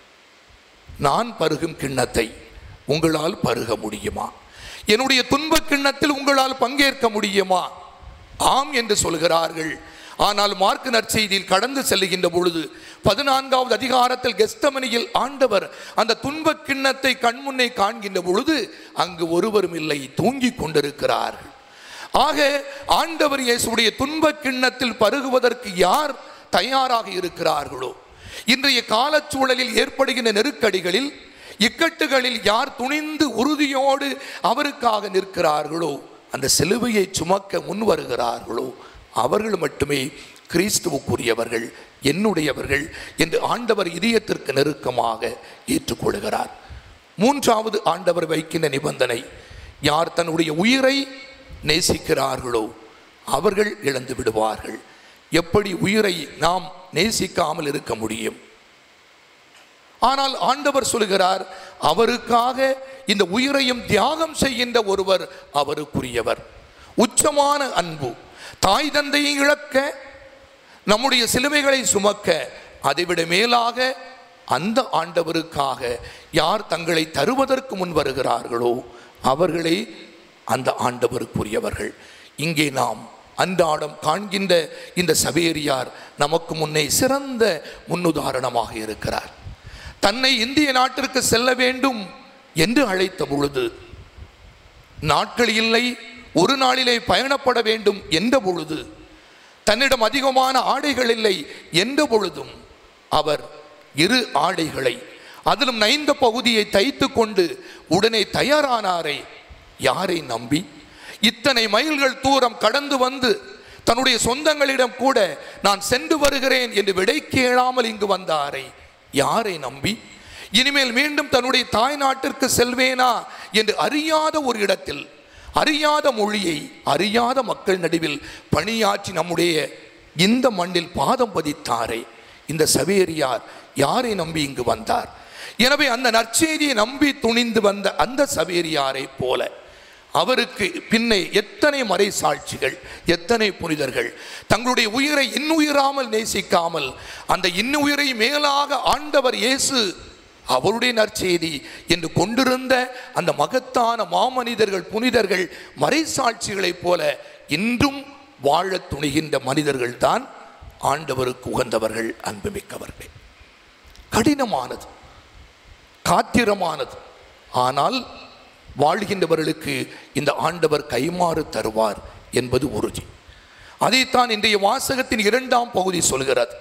நான் பருகும் கிண்ணத்தை உங்களால் பருக முடியுமா என்னுடைய துன்ப கிண்ணத்தில் உங்களால் பங்கேற்க முடியுமா ஆம் என்று சொல்கிறார்கள் ஆனால் மார்க் நற்செய்தியில் கடந்து செல்லுகின்ற பொழுது பதினான்காவது அதிகாரத்தில் கெஸ்தமனியில் ஆண்டவர் அந்த துன்ப கிண்ணத்தை கண்முன்னே காண்கின்ற பொழுது அங்கு ஒருவரும் இல்லை தூங்கிக் கொண்டிருக்கிறார்கள் ஆக ஆண்டவர் இயேசுடைய துன்ப கிண்ணத்தில் பருகுவதற்கு யார் தயாராக இருக்கிறார்களோ இன்றைய காலச்சூழலில் ஏற்படுகின்ற நெருக்கடிகளில் இக்கட்டுகளில் யார் துணிந்து உறுதியோடு அவருக்காக நிற்கிறார்களோ அந்த சிலுவையை சுமக்க முன் வருகிறார்களோ அவர்கள் மட்டுமே கிறிஸ்துவுக்குரியவர்கள் என்னுடையவர்கள் என்று ஆண்டவர் இதயத்திற்கு நெருக்கமாக ஏற்றுக்கொள்கிறார் மூன்றாவது ஆண்டவர் வைக்கின்ற நிபந்தனை யார் தன்னுடைய உயிரை நேசிக்கிறார்களோ அவர்கள் இழந்து விடுவார்கள் எப்படி உயிரை நாம் நேசிக்காமல் இருக்க முடியும் ஆனால் ஆண்டவர் சொல்கிறார் அவருக்காக இந்த உயிரையும் தியாகம் செய்கின்ற ஒருவர் அவருக்குரியவர் உச்சமான அன்பு தாய் தந்தையை இழக்க நம்முடைய சிலுவைகளை சுமக்க அதைவிட மேலாக அந்த ஆண்டவருக்காக யார் தங்களை தருவதற்கு முன் வருகிறார்களோ அவர்களே அந்த ஆண்டவருக்குரியவர்கள் இங்கே நாம் அன்றாடம் காண்கின்ற இந்த சவேரியார் நமக்கு முன்னே சிறந்த முன்னுதாரணமாக இருக்கிறார் தன்னை இந்திய நாட்டிற்கு செல்ல வேண்டும் என்று அழைத்த பொழுது நாட்கள் இல்லை ஒரு நாளிலே பயணப்பட வேண்டும் என்ற பொழுது தன்னிடம் அதிகமான ஆடைகள் இல்லை என்ற பொழுதும் அவர் இரு ஆடைகளை அதிலும் நைந்த பகுதியை தைத்து கொண்டு உடனே தயாரானாரை யாரை நம்பி இத்தனை மைல்கள் தூரம் கடந்து வந்து தன்னுடைய சொந்தங்களிடம் கூட நான் சென்று வருகிறேன் என்று விடை கேளாமல் இங்கு வந்தாரை யாரை நம்பி இனிமேல் மீண்டும் தன்னுடைய தாய் நாட்டிற்கு செல்வேனா என்று அறியாத ஒரு இடத்தில் அறியாத மொழியை அறியாத மக்கள் நடுவில் பணியாற்றி நம்முடைய இந்த மண்ணில் பாதம் பதித்தாரே இந்த சவேரியார் யாரை நம்பி இங்கு வந்தார் எனவே அந்த நற்செய்தியை நம்பி துணிந்து வந்த அந்த சவேரியாரை போல அவருக்கு பின்னே எத்தனை மறை சாட்சிகள் எத்தனை புனிதர்கள் தங்களுடைய உயிரை இன்னுயிராமல் நேசிக்காமல் அந்த இன்னுயிரை மேலாக ஆண்டவர் இயேசு அவருடைய நற்செய்தி என்று கொண்டிருந்த அந்த மகத்தான மாமனிதர்கள் புனிதர்கள் மறைசாட்சிகளைப் போல இன்றும் வாழத் துணிகின்ற மனிதர்கள் தான் ஆண்டவருக்கு உகந்தவர்கள் அன்புமிக்கவர்கள் கடினமானது காத்திரமானது ஆனால் வாழ்கின்றவர்களுக்கு இந்த ஆண்டவர் கைமாறு தருவார் என்பது உறுதி அதைத்தான் இன்றைய வாசகத்தின் இரண்டாம் பகுதி சொல்கிறது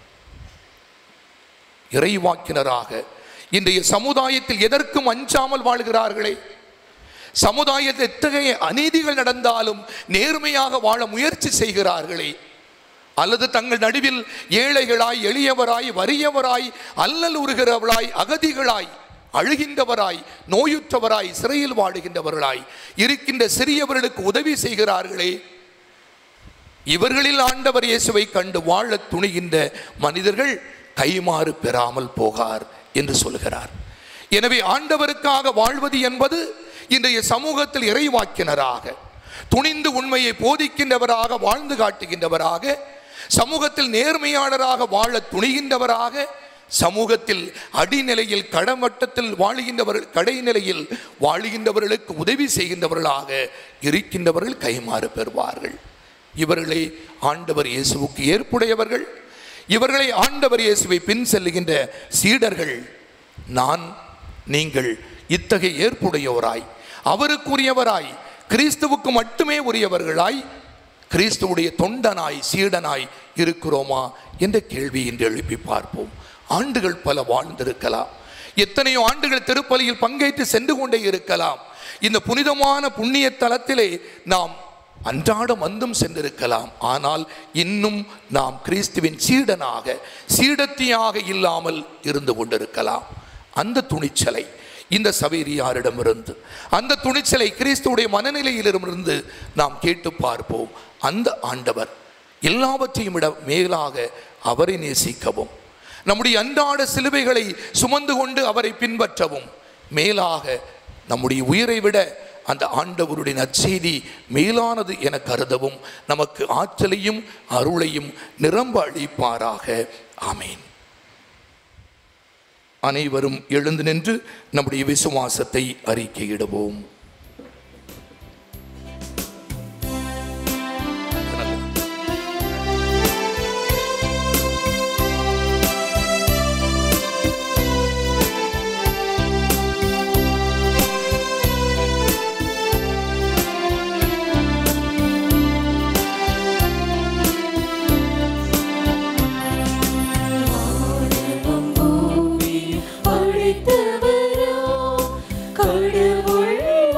இறைவாக்கினராக இன்றைய சமுதாயத்தில் எதற்கும் அஞ்சாமல் வாழ்கிறார்களே சமுதாயத்தில் எத்தகைய அநீதிகள் நடந்தாலும் நேர்மையாக வாழ முயற்சி செய்கிறார்களே அல்லது தங்கள் நடுவில் ஏழைகளாய் எளியவராய் வறியவராய் அல்லல் உறுகிறவளாய் அகதிகளாய் அழுகின்றவராய் நோயுற்றவராய் சிறையில் வாடுகின்றவர்களாய் இருக்கின்ற சிறியவர்களுக்கு உதவி செய்கிறார்களே இவர்களில் ஆண்டவர் இயேசுவை கண்டு வாழத் துணிகின்ற மனிதர்கள் கைமாறு பெறாமல் போகார் என்று சொல்கிறார் எனவே ஆண்டவருக்காக வாழ்வது என்பது இன்றைய சமூகத்தில் இறைவாக்கினராக துணிந்து உண்மையை போதிக்கின்றவராக வாழ்ந்து காட்டுகின்றவராக சமூகத்தில் நேர்மையாளராக வாழ துணிகின்றவராக சமூகத்தில் அடிநிலையில் கடமட்டத்தில் வாழுகின்றவர்கள் கடைநிலையில் வாழுகின்றவர்களுக்கு உதவி செய்கின்றவர்களாக இருக்கின்றவர்கள் கைமாறு பெறுவார்கள் இவர்களே ஆண்டவர் இயேசுவுக்கு ஏற்புடையவர்கள் இவர்களை ஆண்டவர் இயேசுவை பின் செல்லுகின்ற சீடர்கள் நான் நீங்கள் இத்தகைய ஏற்புடையோராய் அவருக்குரியவராய் கிறிஸ்துவுக்கு மட்டுமே உரியவர்களாய் கிறிஸ்துவுடைய தொண்டனாய் சீடனாய் இருக்கிறோமா என்ற கேள்வி இன்று எழுப்பி பார்ப்போம் ஆண்டுகள் பல வாழ்ந்திருக்கலாம் எத்தனையோ ஆண்டுகள் திருப்பலியில் பங்கேற்று சென்று கொண்டே இருக்கலாம் இந்த புனிதமான புண்ணிய தலத்திலே நாம் அன்றாடம் வந்தும் சென்றிருக்கலாம் ஆனால் இன்னும் நாம் கிறிஸ்துவின் சீடனாக சீடத்தியாக இல்லாமல் இருந்து கொண்டிருக்கலாம் அந்த துணிச்சலை இந்த சவேரியாரிடமிருந்து அந்த துணிச்சலை கிறிஸ்துவுடைய மனநிலையிலிருந்து நாம் கேட்டு பார்ப்போம் அந்த ஆண்டவர் எல்லாவற்றையும் விட மேலாக அவரை நேசிக்கவும் நம்முடைய அன்றாட சிலுவைகளை சுமந்து கொண்டு அவரை பின்பற்றவும் மேலாக நம்முடைய உயிரை விட அந்த ஆண்டவருடைய நற்செய்தி மேலானது என கருதவும் நமக்கு ஆற்றலையும் அருளையும் நிரம்ப அளிப்பாராக ஆமேன் அனைவரும் எழுந்து நின்று நம்முடைய விசுவாசத்தை அறிக்கையிடுவோம் பூமி அழைத்தவரா கடவுள்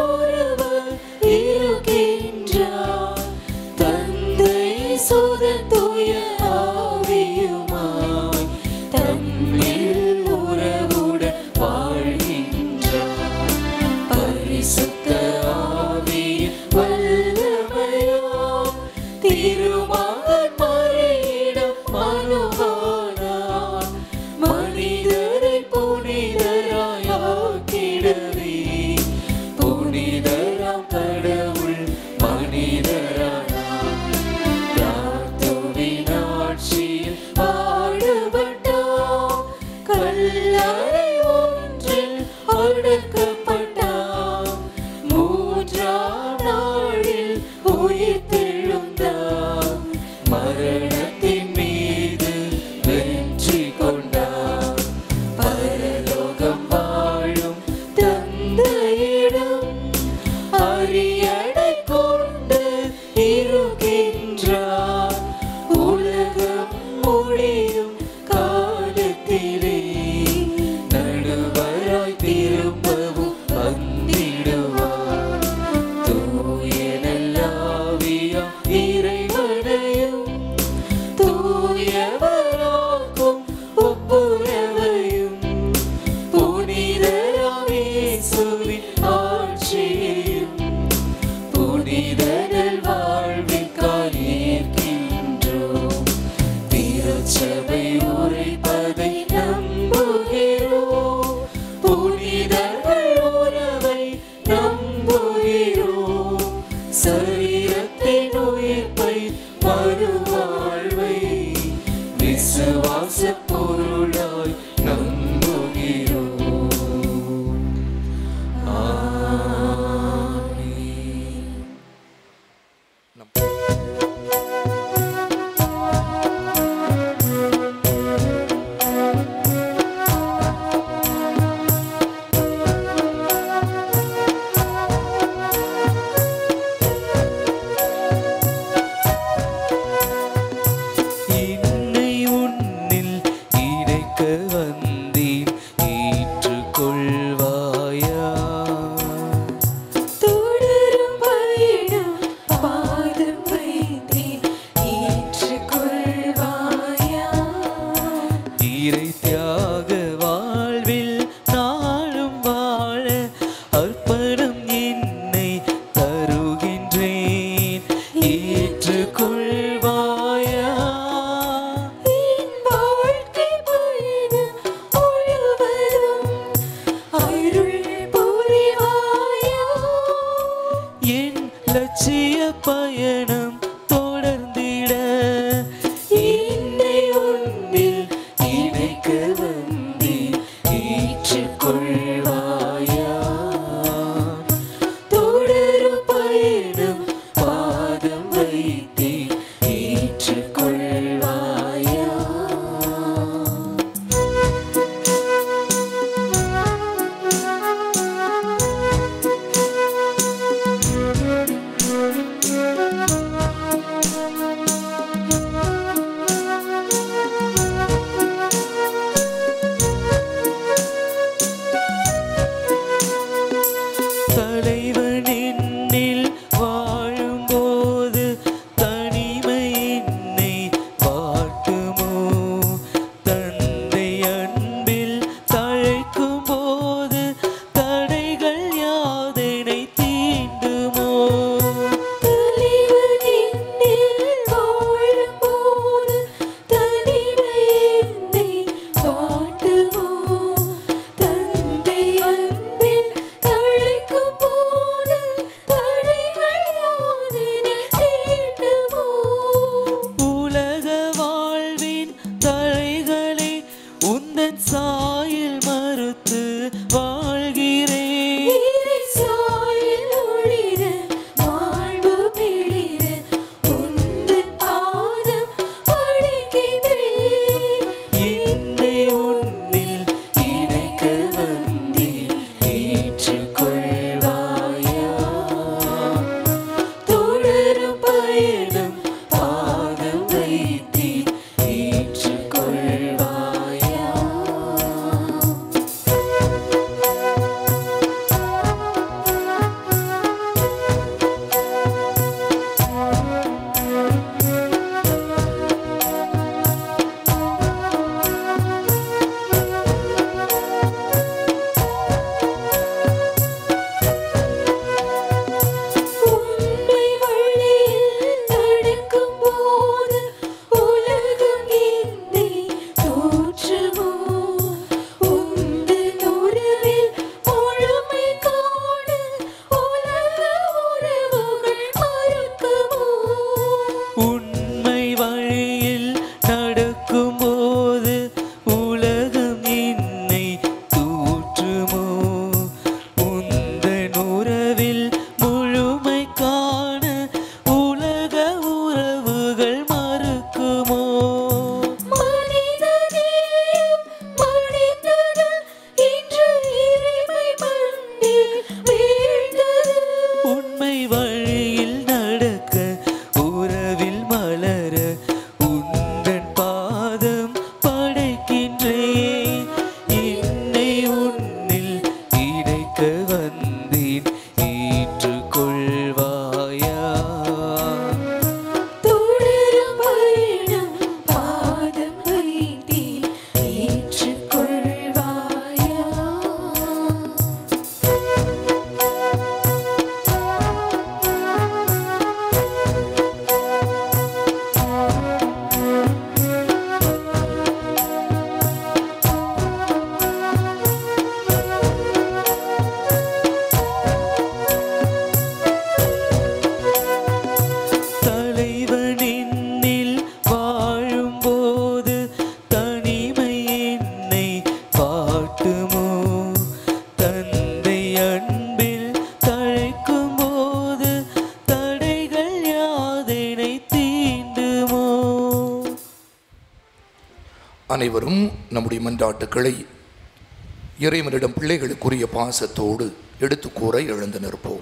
அனைவரும் நம்முடைய மன்றாட்டுக்களை இறைவனிடம் பிள்ளைகளுக்குரிய பாசத்தோடு எடுத்து கூற எழுந்து நிற்போம்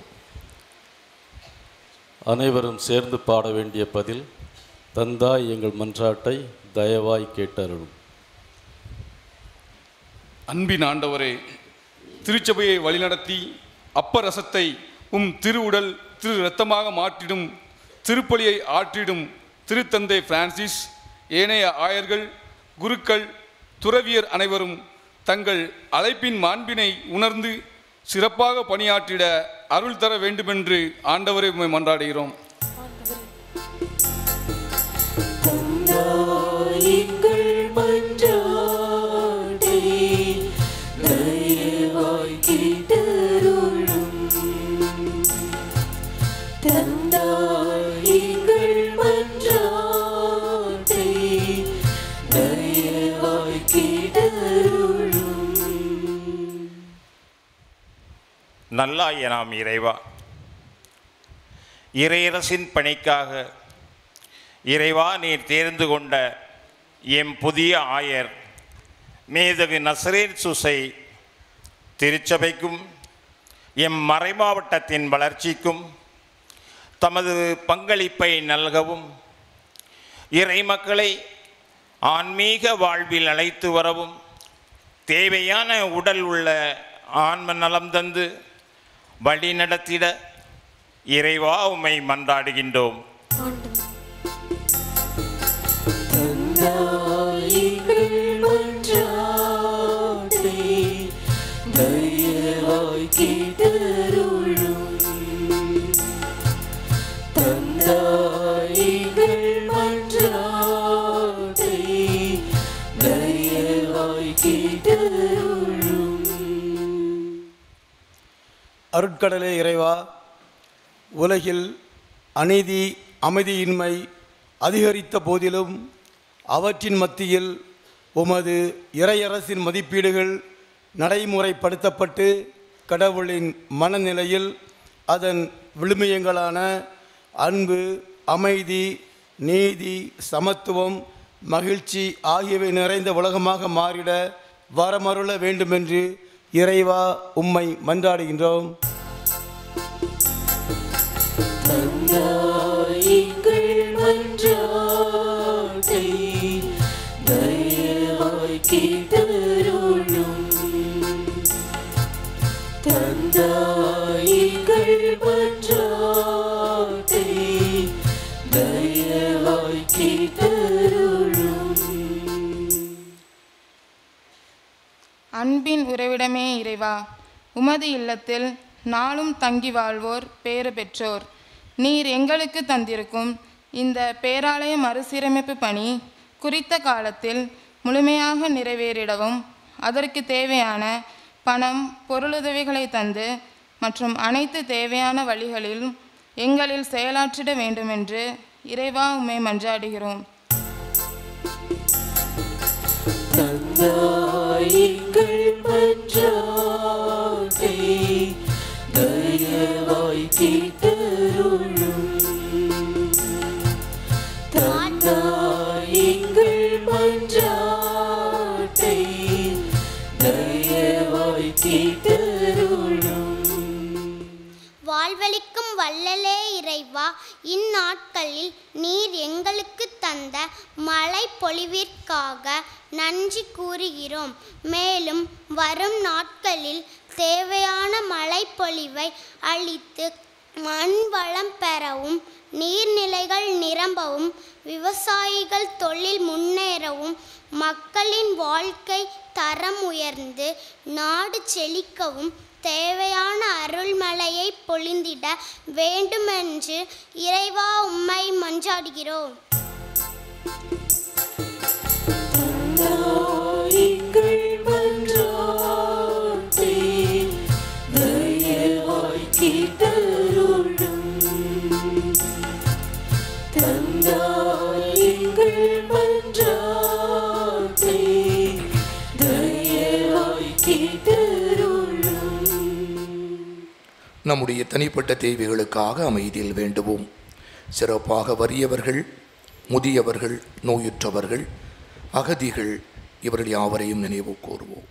அனைவரும் சேர்ந்து பாட வேண்டிய பதில் தந்தாய் எங்கள் மன்றாட்டை தயவாய் கேட்டருளும் அன்பின் ஆண்டவரே திருச்சபையை வழிநடத்தி அப்பரசத்தை உம் திருவுடல் திரு இரத்தமாக மாற்றிடும் திருப்பலியை ஆற்றிடும் திருத்தந்தை பிரான்சிஸ் ஏனைய ஆயர்கள் குருக்கள் துறவியர் அனைவரும் தங்கள் அழைப்பின் மாண்பினை உணர்ந்து சிறப்பாக பணியாற்றிட அருள் தர வேண்டுமென்று ஆண்டவரை உம்மை மன்றாடுகிறோம் எங்கள் மன்றாட்டை தயவாய் கேட்டருளும் தந்தாய் எங்கள் மன்றாட்டை தயவாய் கேட்டருளும் நல்லாய நாம் இறைவா இறையரசின் பணிக்காக இறைவா நீர் தேர்ந்து கொண்ட எம் புதிய ஆயர் மேதகு நசரேன் சுசை திருச்சபைக்கும் எம் மறைமாவட்டத்தின் வளர்ச்சிக்கும் தமது பங்களிப்பை நல்கவும் இறை மக்களை ஆன்மீக வாழ்வில் அழைத்து வரவும் தேவையான உடல் உள்ள ஆன்ம நலம் தந்து வழி நடத்திட இறைவா உம்மை மன்றாடுகின்றோம் தந்தாயிகள் மன்றாட்டை தயவாய் கேட்டருளும் தந்தாயிகள் மன்றாட்டை தயவாய் கேட்டருளும் அருட்கடலே இறைவா உலகில் அநீதி அமைதியின்மை அதிகரித்த போதிலும் அவற்றின் மத்தியில் உமது இறையரசின் மதிப்பீடுகள் நடைமுறைப்படுத்தப்பட்டு கடவுளின் மனநிலையில் அதன் விழுமியங்களான அன்பு அமைதி நீதி சமத்துவம் மகிழ்ச்சி ஆகியவை நிறைந்த உலகமாக மாறிட வரமருள வேண்டுமென்று இறைவா உம்மை மன்றாடுகின்றோம் தந்தாயிகள் மன்றாட்டை தயவாய் கேட்டருளும் தந்தாயிகள் மன்றாட்டை தயவாய் கேட்டருளும் அன்பின் உறைவிடமே இறைவா உமது இல்லத்தில் நாளும் தங்கி வாழ்வோர் பேறு பெற்றோர் நீர் எங்களுக்கு தந்திருக்கும் இந்த பேராலய மறுசீரமைப்பு பணி குறித்த காலத்தில் முழுமையாக நிறைவேறிடவும் அதற்கு தேவையான பணம் பொருளுதவிகளை தந்து மற்றும் அனைத்து தேவையான வழிகளில் எங்களில் செயலாற்றிட வேண்டுமென்று இறைவா உம்மை மன்றாடுகிறோம் தந்தாயிகள் மன்றாட்டை தயவாய் கேட்டருளும் தந்தாயிகள் மன்றாட்டை தயவாய் கேட்டருளும் வாழ்வளிக்கும் வள்ளலே இறைவா இந்நாட்களில் நீர் எங்களுக்கு தந்த மழை பொழிவிற்காக நன்றி கூறுகிறோம் மேலும் வரும் நாட்களில் தேவையான மழை பொழிவை அளித்து மண் வளம் பெறவும் நீர்நிலைகள் நிரம்பவும் விவசாயிகள் தொழில் முன்னேறவும் மக்களின் வாழ்க்கை தரம் உயர்ந்து நாடு செழிக்கவும் தேவையான அருள்மழையை பொழிந்திட வேண்டுமென்று இறைவா உம்மை மன்றாடுகிறோம் தந்தாயிகள் மன்றாட்டை தயவாய் கேட்டருளும் தந்தாயிகள் மன்றாட்டை தயவாய் கேட்டருளும் நம்முடைய தனிப்பட்ட தேவைகளுக்காக அமைதியில் வேண்டுவோம் சிறப்பாக வறியவர்கள் முதியவர்கள் நோயுற்றவர்கள் அகதிகள் இவர்கள் யாவரையும் நினைவு கூறுவோம்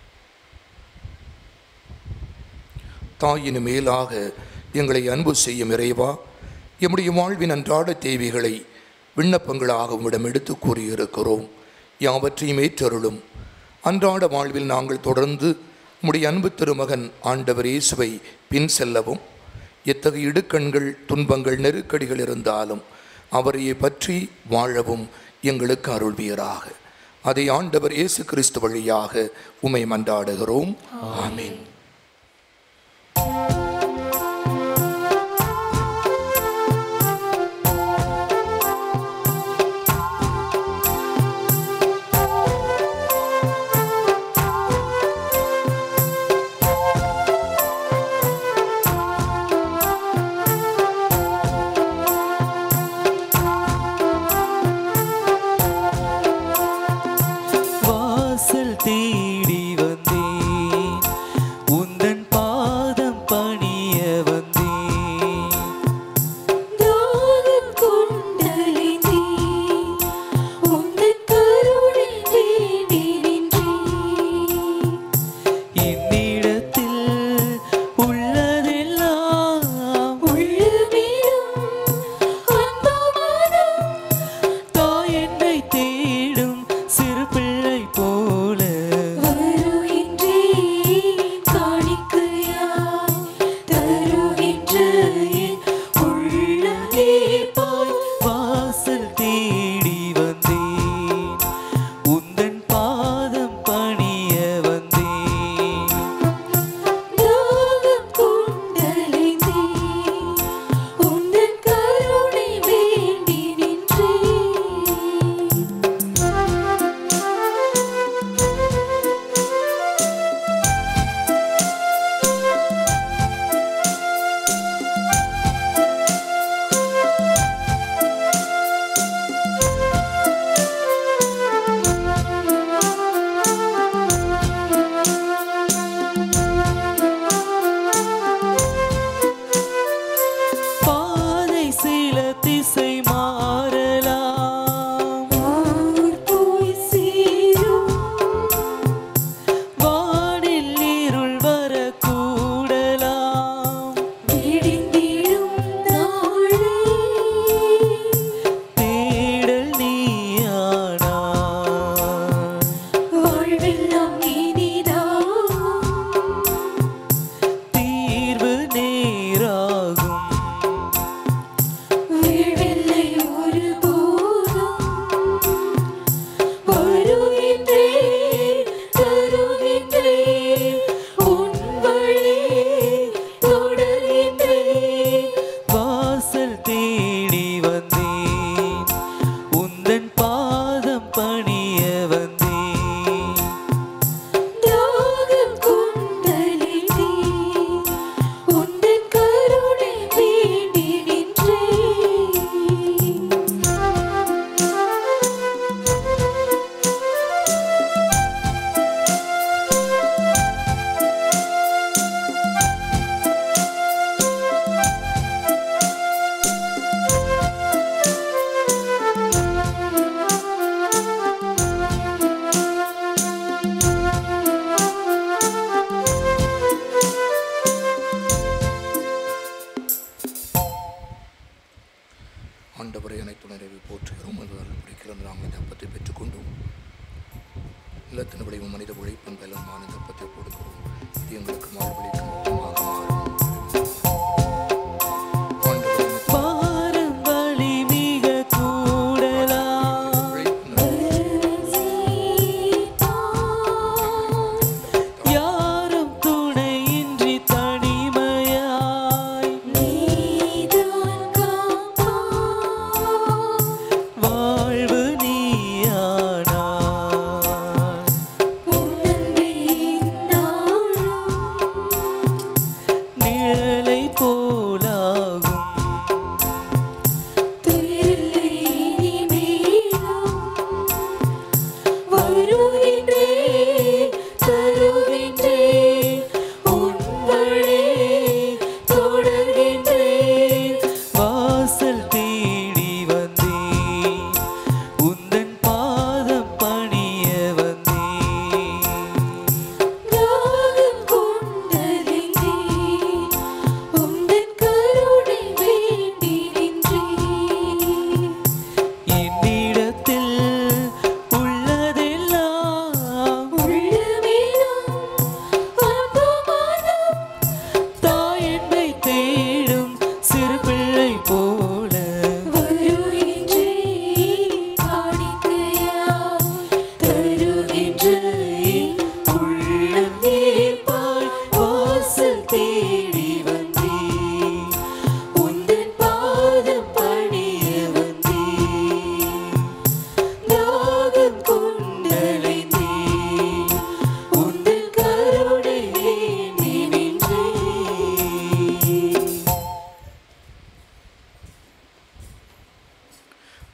தாயின் மேலாக எங்களை அன்பு செய்யும் இறைவா எம்முடைய வாழ்வின் அன்றாட தேவைகளை விண்ணப்பங்களாக உம்மிடம் எடுத்து கூறியிருக்கிறோம் யாவற்றையும் ஏற்றருளும் அன்றாட வாழ்வில் நாங்கள் தொடர்ந்து உம்முடைய அன்பு திருமகன் ஆண்டவர் இயேசுவை பின் செல்லவும் எத்தகைய இடுக்கண்கள் துன்பங்கள் நெருக்கடிகள் இருந்தாலும் அவரையே பற்றி வாழவும் எங்களுக்கு அருள்வீராக அதை ஆண்டவர் இயேசு கிறிஸ்து வழியாக உமை மன்றாடுகிறோம் ஆமென் வாசல் தேடி வந்தேன் உந்தன் பாதம் பணிய வந்தேன் தாகம் கொண்டலைந்தேன் உந்தன் கருணை தேடி நின்றேன் என்னிடத்தில் உள்ளதெல்லாம் உள்ளுமிடும் அன்புமனம் தாய் என்னை தேடும் சிறு பிள்ளை போல வருகின்றேன் காணிக்கையாய் தருகின்ற என் உள்ளமே போல் வாசல் தேடி வந்தேன் உந்தன் பாதம் பணிய வந்தேன் தாகம் கொண்டலைந்தேன் உந்தன் கருணை வேண்டி நின்றேன் பாதை சில திசை மாறலாம் போய் சேரும் வானில் இருள் வரக்கூடலாம் விடிந்திடும் நாளே தேடல் நீயானா வாழ்வெல்லாம் இனிதாகும் தீர்வு நேராகும் வீழ்வில்லை ஒருபோதும் வருகின்றேன் தருகின்றேன் உன் வழி தொடர்கின்றேன் வாசல் தேடி வந்தேன் உந்தன் பாதம் பணிய வந்தேன் தாகம் கொண்டலைந்தேன் உந்தன் கருணை வேண்டி நின்றேன் ஆண்டவரை அனைத்து நிறைவு போற்றுகிறோம் என்று அருள் பிடிக்கிறது நாங்கள் இந்த அப்பத்தை பெற்றுக்கொண்டோம் இல்லத்தின் விளைவும் மனித உழைப்பின் பலமான இந்த அப்பத்தை கொடுக்கிறோம் இது எங்களுக்கு வாழ்வழிக்கும் ஊக்கமாக மாறும் ஆண்டவரை பாரம் வழி மிக கூடலாம் யாரும் துணையின்றி தனிமையாய் நீதான் காப்பா வாழ்வு நீயானா உன்னன்பே நாளும்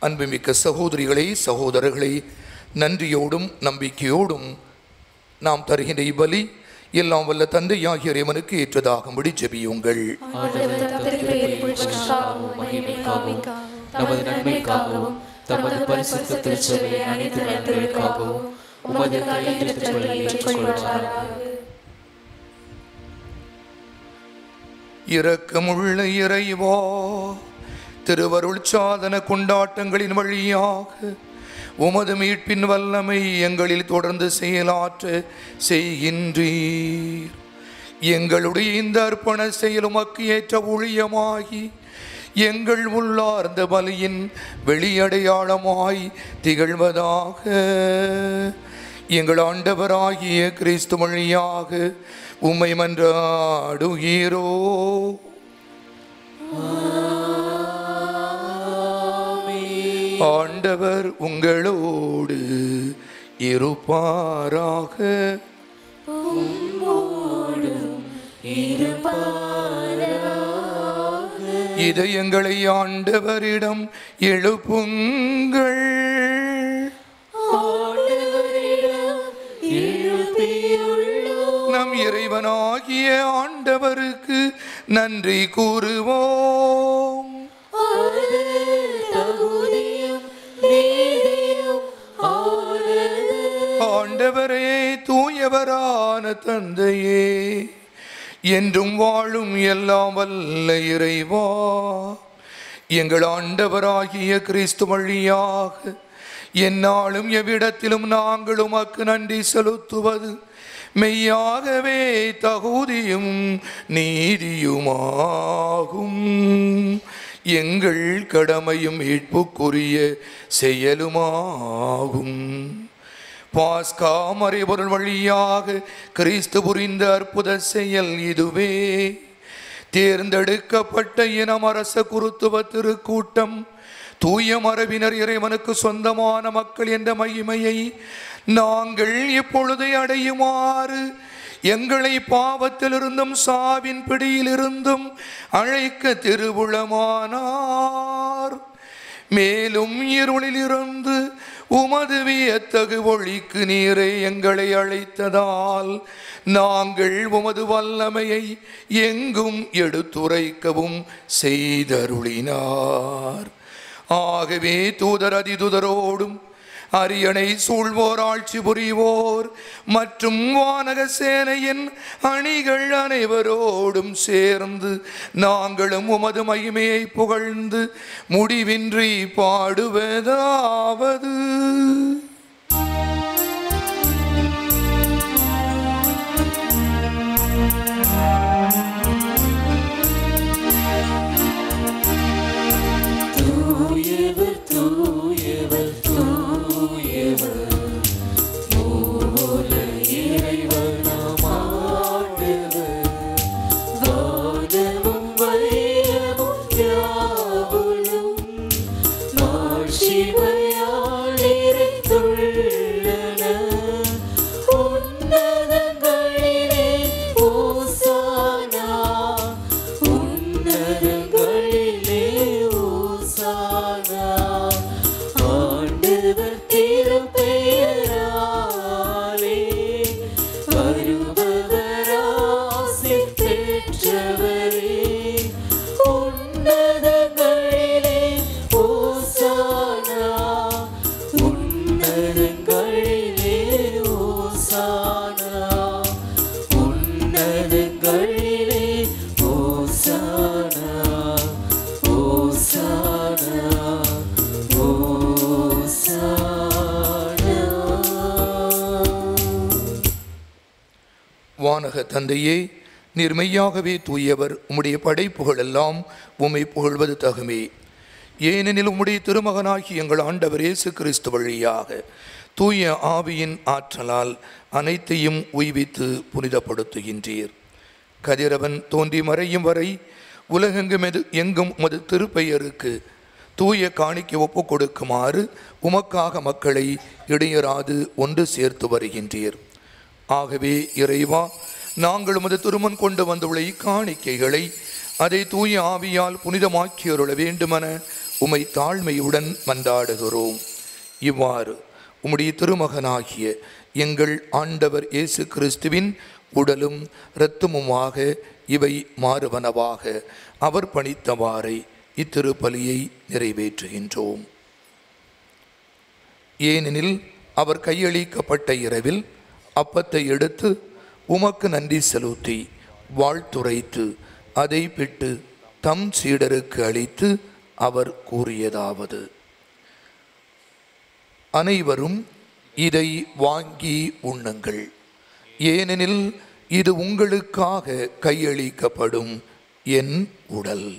அன்புமிக்க சகோதரிகளே சகோதரர்களே நன்றியோடும் நம்பிக்கையோடும் நாம் தருகின்ற இப்பலி எல்லாம் வல்ல தந்தையாகிய இறைவனுக்கு ஏற்றதாகும்படி ஜெபியுங்கள் நமது நன்மைக்காகவும் தமது பரிசுத்த திருச்சபையை அனைத்து நன்மைகளுக்காகவும் உமது கையில் ஏற்றுக்கொள்வாராக இரக்கமுள்ள இறைவா திருவருள் சாதன கொண்டாட்டங்களின் வழியாக உமது மீட்பின் வல்லமை எங்களில் தொடர்ந்து செயலாற்ற செய்கின்றீர் எங்களுடைய இந்த அர்ப்பண செயல் உமக்கு ஏற்ற ஊழியமாகி எங்கள் உள்ளார்ந்த பலியின் வெளியடையாளமாய் திகழ்வதாக எங்கள் ஆண்டவராகிய கிறிஸ்து வழியாக உம்மை மன்றாடுகிறோ ஆண்டவர் உங்களோடு இருப்பாராக இதயங்களை ஆண்டவரிடம் எழுப்புங்கள் நம் இறைவனாகிய ஆண்டவருக்கு நன்றி கூறுவோம் ஆண்டவரே தூயவரான தந்தையே என்றும் வாழும் எல்லாம் வல்ல இறைவா எங்கள் ஆண்டவராகிய கிறிஸ்து வழியாக எந்நாளும் எவ்விடத்திலும் நாங்கள் உமக்கு நன்றி செலுத்துவது மெய்யாகவே தகுதியும் நீதியுமாகும் எங்கள் கடமையும் மீட்புக்குரிய செயலுமாகும் பாஸ்கா மறைபொருள் வழியாக கிறிஸ்து புரிந்த அற்புத செயல் இதுவே தேர்ந்தெடுக்கப்பட்ட இனம் அரச குருத்துவ திருக்கூட்டம் தூய மரபினர் இறைவனுக்கு சொந்தமான மக்கள் என்ற மகிமையை நாங்கள் இப்பொழுது அடையுமாறு எங்களை பாவத்திலிருந்தும் சாவின் பிடியிலிருந்தும் அழைக்க திருவுளமானார் மேலும் இருளிலிருந்து உமது வியத்தகு ஒளிக்கு நீரை எங்களை அழைத்ததால் நாங்கள் உமது வல்லமையை எங்கும் எடுத்துரைக்கவும் செய்தருளினார் ஆகவே தூதர் அதிதுதரோடும் அரியணை சூழ்வோர் ஆட்சி புரிவோர் மற்றும் வானக சேனையின் அணிகள் அனைவரோடும் சேர்ந்து நாங்களும் உமது மகிமையை புகழ்ந்து முடிவின்றி பாடுவதாவது தூயவர் தூயவர் தூயவர் மூல இறைவர் நாம் ஆண்டவர் வானமும் வையமும் யாவரும் மாட்சிமையால் நிறைந்துள்ளன உன்னதங்களிலே ஓசானா உன்னதங்களிலே ஓசானா ஆண்டவர் திருப்பெயராலே வருபவர் ஆசி பெற்றவரே உன்னதங்களிலே ஓசானா உன்னதங்களிலே ஓசானா உன்னதங்களிலே ஓசானா ஓசானா வானக தந்தையே நீர் மெய்யாகவே தூயவர் உம்முடைய படைப்புகள் எல்லாம் உம்மை புகழ்வது தகுமே ஏனெனில் உம்முடைய திருமகனாகி எங்கள் ஆண்டவர் இயேசு கிறிஸ்து வழியாக தூய ஆவியின் ஆற்றலால் அனைத்தையும் உய்வித்து புனிதப்படுத்துகின்றீர் கதிரவன் தோன்றி மறையும் வரை உலகெங்கும் எது எங்கும் உமது திருப்பெயருக்கு தூய காணிக்கை ஒப்புக் கொடுக்குமாறு உமக்காக மக்களை இடையராது ஒன்று சேர்த்து வருகின்றீர் ஆகவே இறைவா நாங்கள் உமது திருமன் கொண்டு வந்துள்ள இக்காணிக்கைகளை அதை தூய ஆவியால் புனிதமாக்கியருள வேண்டுமென உமை தாழ்மையுடன் மன்றாடுகிறோம் இவ்வாறு உம்முடைய திருமகனாகிய எங்கள் ஆண்டவர் இயேசு கிறிஸ்துவின் உடலும் இரத்தமுமாக இவை மாறுவனவாக அவர் பணித்தவாறை இத்திருப்பலியை நிறைவேற்றுகின்றோம் ஏனெனில் அவர் கையளிக்கப்பட்ட இரவில் அப்பத்தை எடுத்து உமக்கு நன்றி செலுத்தி வாழ்த்துரைத்து அதை பிட்டு தம் சீடருக்கு அளித்து அவர் கூறியதாவது அனைவரும் இதை வாங்கி உண்ணுங்கள் ஏனெனில் இது உங்களுக்காக கையளிக்கப்படும் என் உடல்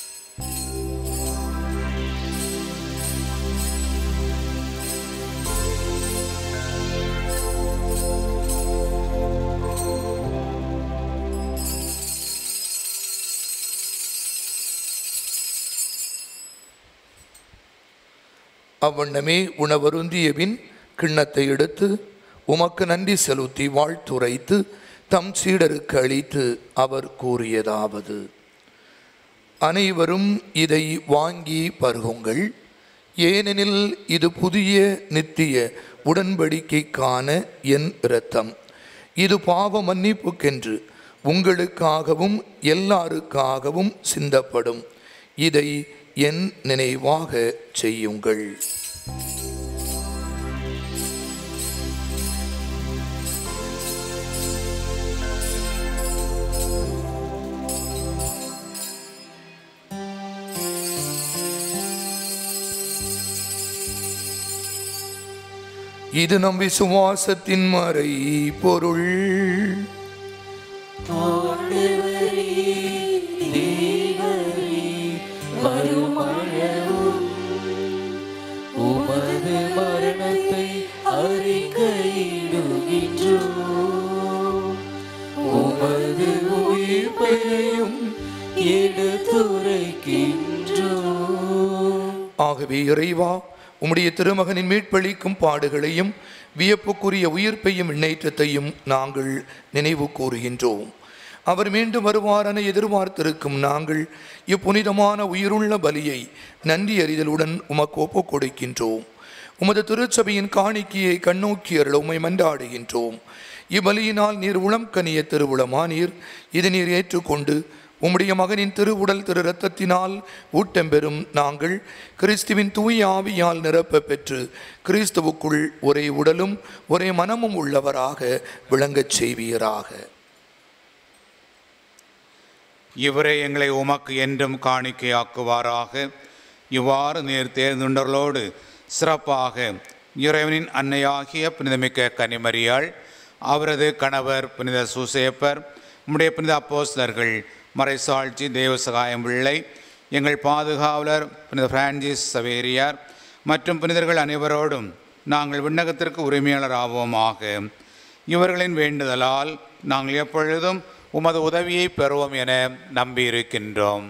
அவ்வண்ணமே உணவருந்தியபின் கிண்ணத்தை எடுத்து உமக்கு நன்றி செலுத்தி வாழ்த்துரைத்து தம் சீடருக்கு அளித்து அவர் கூறியதாவது அனைவரும் இதை வாங்கி பருகுங்கள் ஏனெனில் இது புதிய நித்திய உடன்படிக்கைக்கான என் இரத்தம் இது பாவ மன்னிப்புக்கென்று உங்களுக்காகவும் எல்லாருக்காகவும் சிந்தப்படும் இதை என் நினைவாக செய்யுங்கள் இது நம் விசுவாசத்தின் மறை பொருள் வருமளவும் உமது மரணத்தை அறிக்கையிடுகின்றோம் உமது உயிர்ப்பையும் எடுத்துரைக்கின்றோம் ஆகவே இறைவா உம்முடைய திருமகனின் மீட்பளிக்கும் பாடுகளையும் வியப்புக்குரிய உயிர்ப்பையும் எண்ணேற்றத்தையும் நாங்கள் நினைவு கூறுகின்றோம் அவர் மீண்டும் வருவாரென எதிர்பார்த்திருக்கும் நாங்கள் இப்புனிதமான உயிருள்ள பலியை நன்றி அறிதலுடன் உமக்கு ஒப்புக் கொடுக்கின்றோம் உமது திருச்சபையின் காணிக்கையை கண்ணோக்கி அருள உமை மன்றாடுகின்றோம் இவ்வலியினால் நீர் உளம் கனிய திருவுளமானீர் இது நீர் ஏற்றுக்கொண்டு உம்முடைய மகனின் திருவுடல் திரு இரத்தத்தினால் ஊட்டம் பெறும் நாங்கள் கிறிஸ்துவின் தூய ஆவியால் நிரப்ப பெற்று கிறிஸ்துவுக்குள் ஒரே உடலும் ஒரே மனமும் உள்ளவராக விளங்கச் செய்வீராக இவரே எங்களை உமக்கு என்றும் காணிக்கையாக்குவாராக இவ்வாறு நீர் தேர்ந்துண்டர்களோடு சிறப்பாக இறைவனின் அன்னையாகிய புனிதமிக்க கனிமரியாள் அவரது கணவர் புனித சுசேப்பர் உம்முடைய புனித அப்போஸ்தலர்கள் மறைசாட்சி தேவசகாயம் பிள்ளை எங்கள் பாதுகாவலர் புனித பிரான்சிஸ் சவேரியார் மற்றும் புனிதர்கள் அனைவரோடும் நாங்கள் விண்ணகத்திற்கு உரிமையாளர் ஆவோமாக இவர்களின் வேண்டுதலால் நாங்கள் எப்பொழுதும் உமது உதவியை பெறுவோம் என நம்பியிருக்கின்றோம்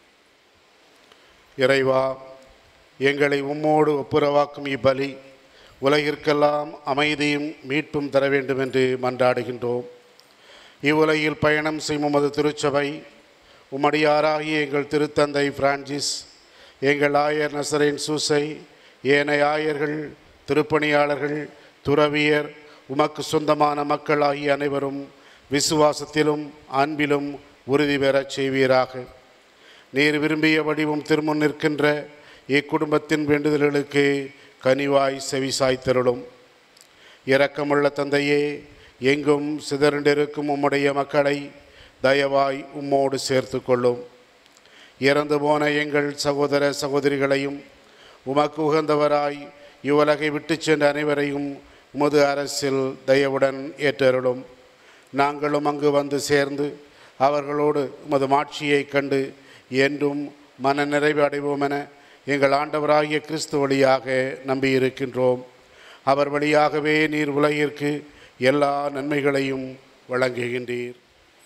இறைவா எங்களை உம்மோடு ஒப்புரவாக்கும் இப்பலி உலகிற்கெல்லாம் அமைதியும் மீட்பும் தர வேண்டும் என்று மன்றாடுகின்றோம் இவ்வுலகில் பயணம் செய்யும் உமது திருச்சபை உமடியாராகிய எங்கள் திருத்தந்தை பிரான்சிஸ் எங்கள் ஆயர் நசரேன் சூசை ஏனைய ஆயர்கள் திருப்பணியாளர்கள் துறவியர் உமக்கு சொந்தமான மக்கள் ஆகிய அனைவரும் விசுவாசத்திலும் அன்பிலும் உறுதி பெறச் செய்வீராக நீர் விரும்பிய வடிவம் திருமுன் நிற்கின்ற இக்குடும்பத்தின் வேண்டுதல்களுக்கு கனிவாய் செவிசாய்த்தருளும் இரக்கமுள்ள தந்தையே எங்கும் சிதறண்டிருக்கும் உம்முடைய மக்களை தயவாய் உம்மோடு சேர்த்து கொள்ளும் இறந்து போன எங்கள் சகோதர சகோதரிகளையும் உமக்கு உகந்தவராய் இவ்வுலகை விட்டுச் சென்ற அனைவரையும் உமது அரசில் தயவுடன் ஏற்றருளும் நாங்களும் அங்கு வந்து சேர்ந்து அவர்களோடு உமது மாட்சியை கண்டு என்றும் மன நிறைவு அடைவோம் என எங்கள் ஆண்டவராகிய கிறிஸ்து வழியாக நம்பியிருக்கின்றோம் அவர் வழியாகவே நீர் உலகிற்கு எல்லா நன்மைகளையும் வழங்குகின்றீர்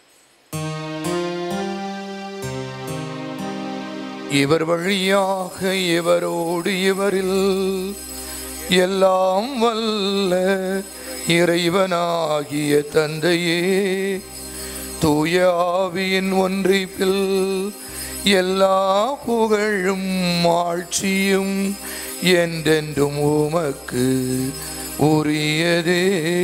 இவர் வழியாக இவரோடு இவரில் எல்லாம் வல்ல இறைவனாகிய தந்தையே தூய ஆவியின் ஒன்றிப்பில் எல்லா புகழும் ஆட்சியும் என்றென்றும் உமக்கு உரியதே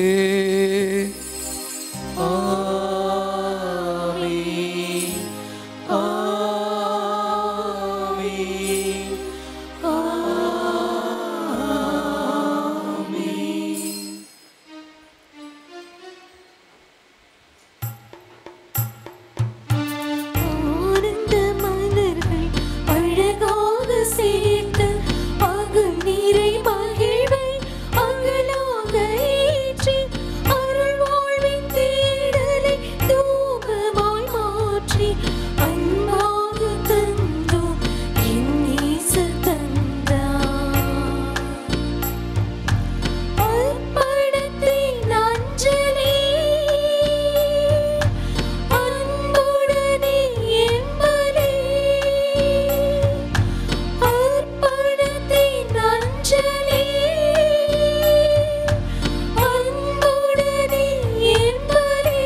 ஆனந்த மலர்கள் அழகாக சேர்த்து அகம் நீரை மகிழ்வை அகலாக ஏற்றி அருள் வாழ்வின் தேடலை தூபமாய் மாற்றி அன்பாக தந்தோம் என் நேச தந்தார் அர்ப்பணத்தின் அஞ்சலி அன்புடனே எம்பலி அர்ப்பணத்தின் அஞ்சலி அன்புடனே எம்பலி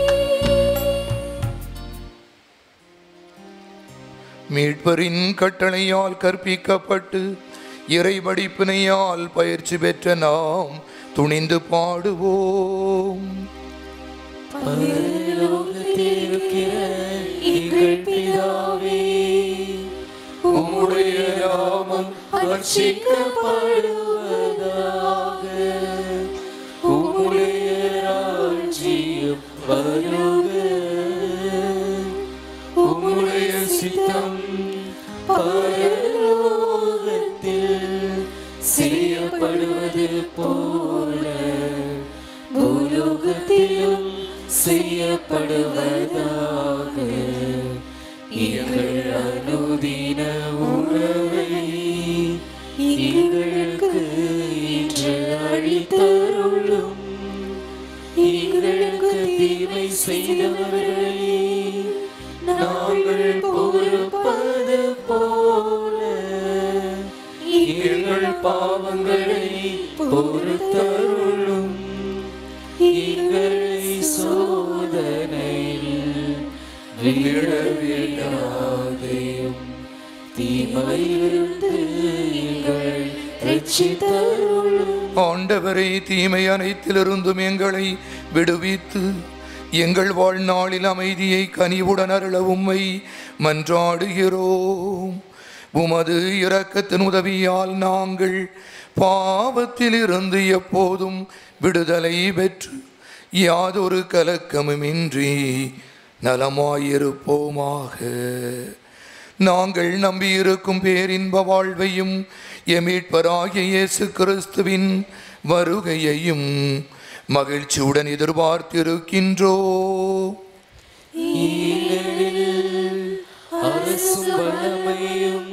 மீட்பரின் கட்டளையால் கற்பிக்கப்பட்டு இறைவடிப்பினையால் பயிற்சி பெற்ற நாம் துணிந்து பாடுவோம் எங்கள் பிதாவே உம்முடைய நாமம் அர்ச்சிக்கப்படுவதாக உம்முடைய ராஜ்யம் வருக உம்முடைய சித்தம் பரலோகத்தில் செய்யப்படுவது போல பூலோகத்திலும் செய்யப்படுவதாக எங்கள் அனுதின உணவை எங்களுக்கு இன்று அளித்தருளும் எங்களுக்கு தீமை செய்தவர்களை நாங்கள் பொறுப்பது போல எங்கள் பாவங்களை பொறுத்தருளும் எங்களை சோதனையில் விழவிடாதையும் தீமையிலிருந்து எங்களை ரட்சித்தருளும் ஆண்டவரை தீமை அனைத்திலிருந்தும் எங்களை விடுவித்து எங்கள் வாழ்நாளில் அமைதியை கனிவுடன் அருள உம்மை மன்றாடுகிறோம் உமது இரக்கத்தின் உதவியால் நாங்கள் பாவத்திலிருந்து எப்போதும் விடுதலை பெற்று யாதொரு கலக்கமுமின்றி நலமாயிருப்போமாக நாங்கள் நம்பியிருக்கும் பேரின்ப வாழ்வையும் எமீட்பராகிய இயேசு கிறிஸ்துவின் வருகையையும் மகிழ்ச்சியுடன் எதிர்பார்த்திருக்கின்றோ அரசும் வல்லமையும்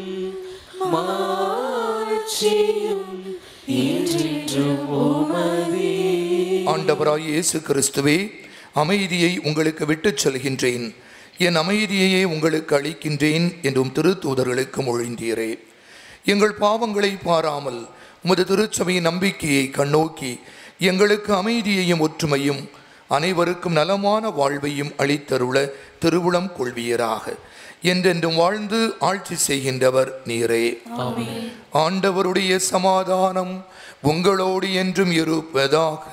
மாட்சியும் என்றென்றும் உமதே ஆண்டவராய் இயேசு கிறிஸ்துவே அமைதியை உங்களுக்கு விட்டுச் செல்கின்றேன் என் அமைதியையே உங்களுக்கு அளிக்கின்றேன் என்றும் திருத்தூதர்களுக்கு மொழிந்தீரே எங்கள் பாவங்களை பாராமல் உமது திருச்சபையின் நம்பிக்கையை கண்ணோக்கி எங்களுக்கு அமைதியையும் ஒற்றுமையும் அனைவருக்கும் நலமான வாழ்வையும் அளித்தருள திருவுளம் கொள்வீராக என்றென்றும் வாழ்ந்து ஆட்சி செய்கின்றவர் நீரே ஆண்டவருடைய சமாதானம் உங்களோடு என்றும் இருப்பதாக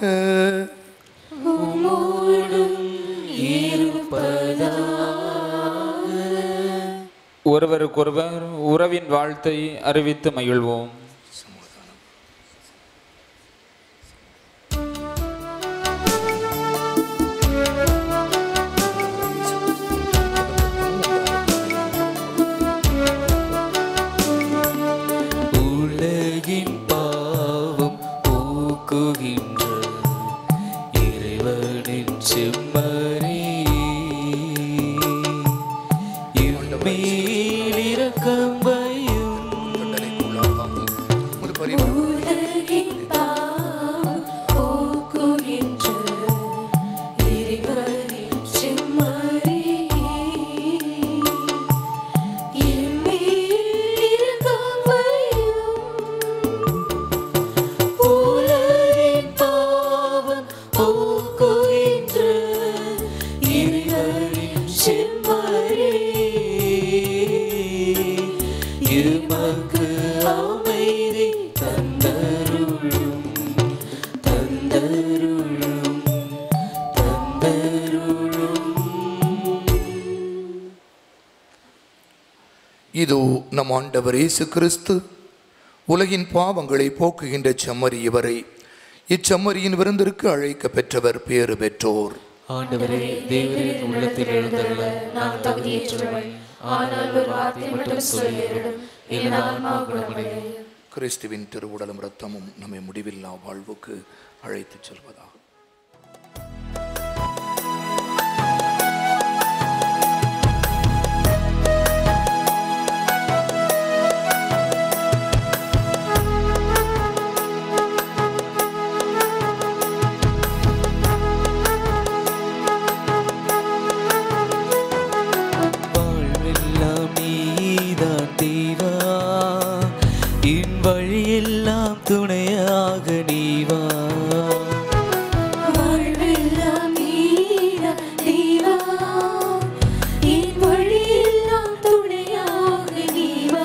ஒருவருக்கொருவர் உறவின் வாழ்த்தை அறிவித்து மகிழ்வோம் உலகின் பாவம் போக்குகின்ற இறைவனின் செம்மறி மேலிரக்கம் வையும் உலகின் பாவம் போக்குகின்ற இறைவனின் செம்மறியே, என் மேல் இரக்கம் வையும். உலகின் பாவம் போக்குகின்ற இறைவனின் செம்மறியே, இதோ நம் ஆண்டவர் இயேசு கிறிஸ்து உலகின் பாவங்களை போக்குகின்ற செம்மறி இவரை இச்சம்மரியின் விருந்திற்கு அழைக்க பெற்றவர் பேறு பெற்றோர் ஆண்டவரே தேவரின் உள்ளத்தில் எழுந்தருள நான் தகுதியற்றவன் ஆனால் ஒரு வார்த்தை மட்டும் சொல்லிடும் என் ஆன்மா குணமடையும் கிறிஸ்துவின் திருவுடலும் இரத்தமும் நம்மை முடிவில்லா வாழ்வுக்கு அழைத்துச் செல்வதாக வாழ்வெல்லாம் நீதான் தேவா என் வழியெல்லாம் துணையாக நீவா வாழ்வெல்லாம் நீரா தேவா என் வழியெல்லாம் துணையாக நீவா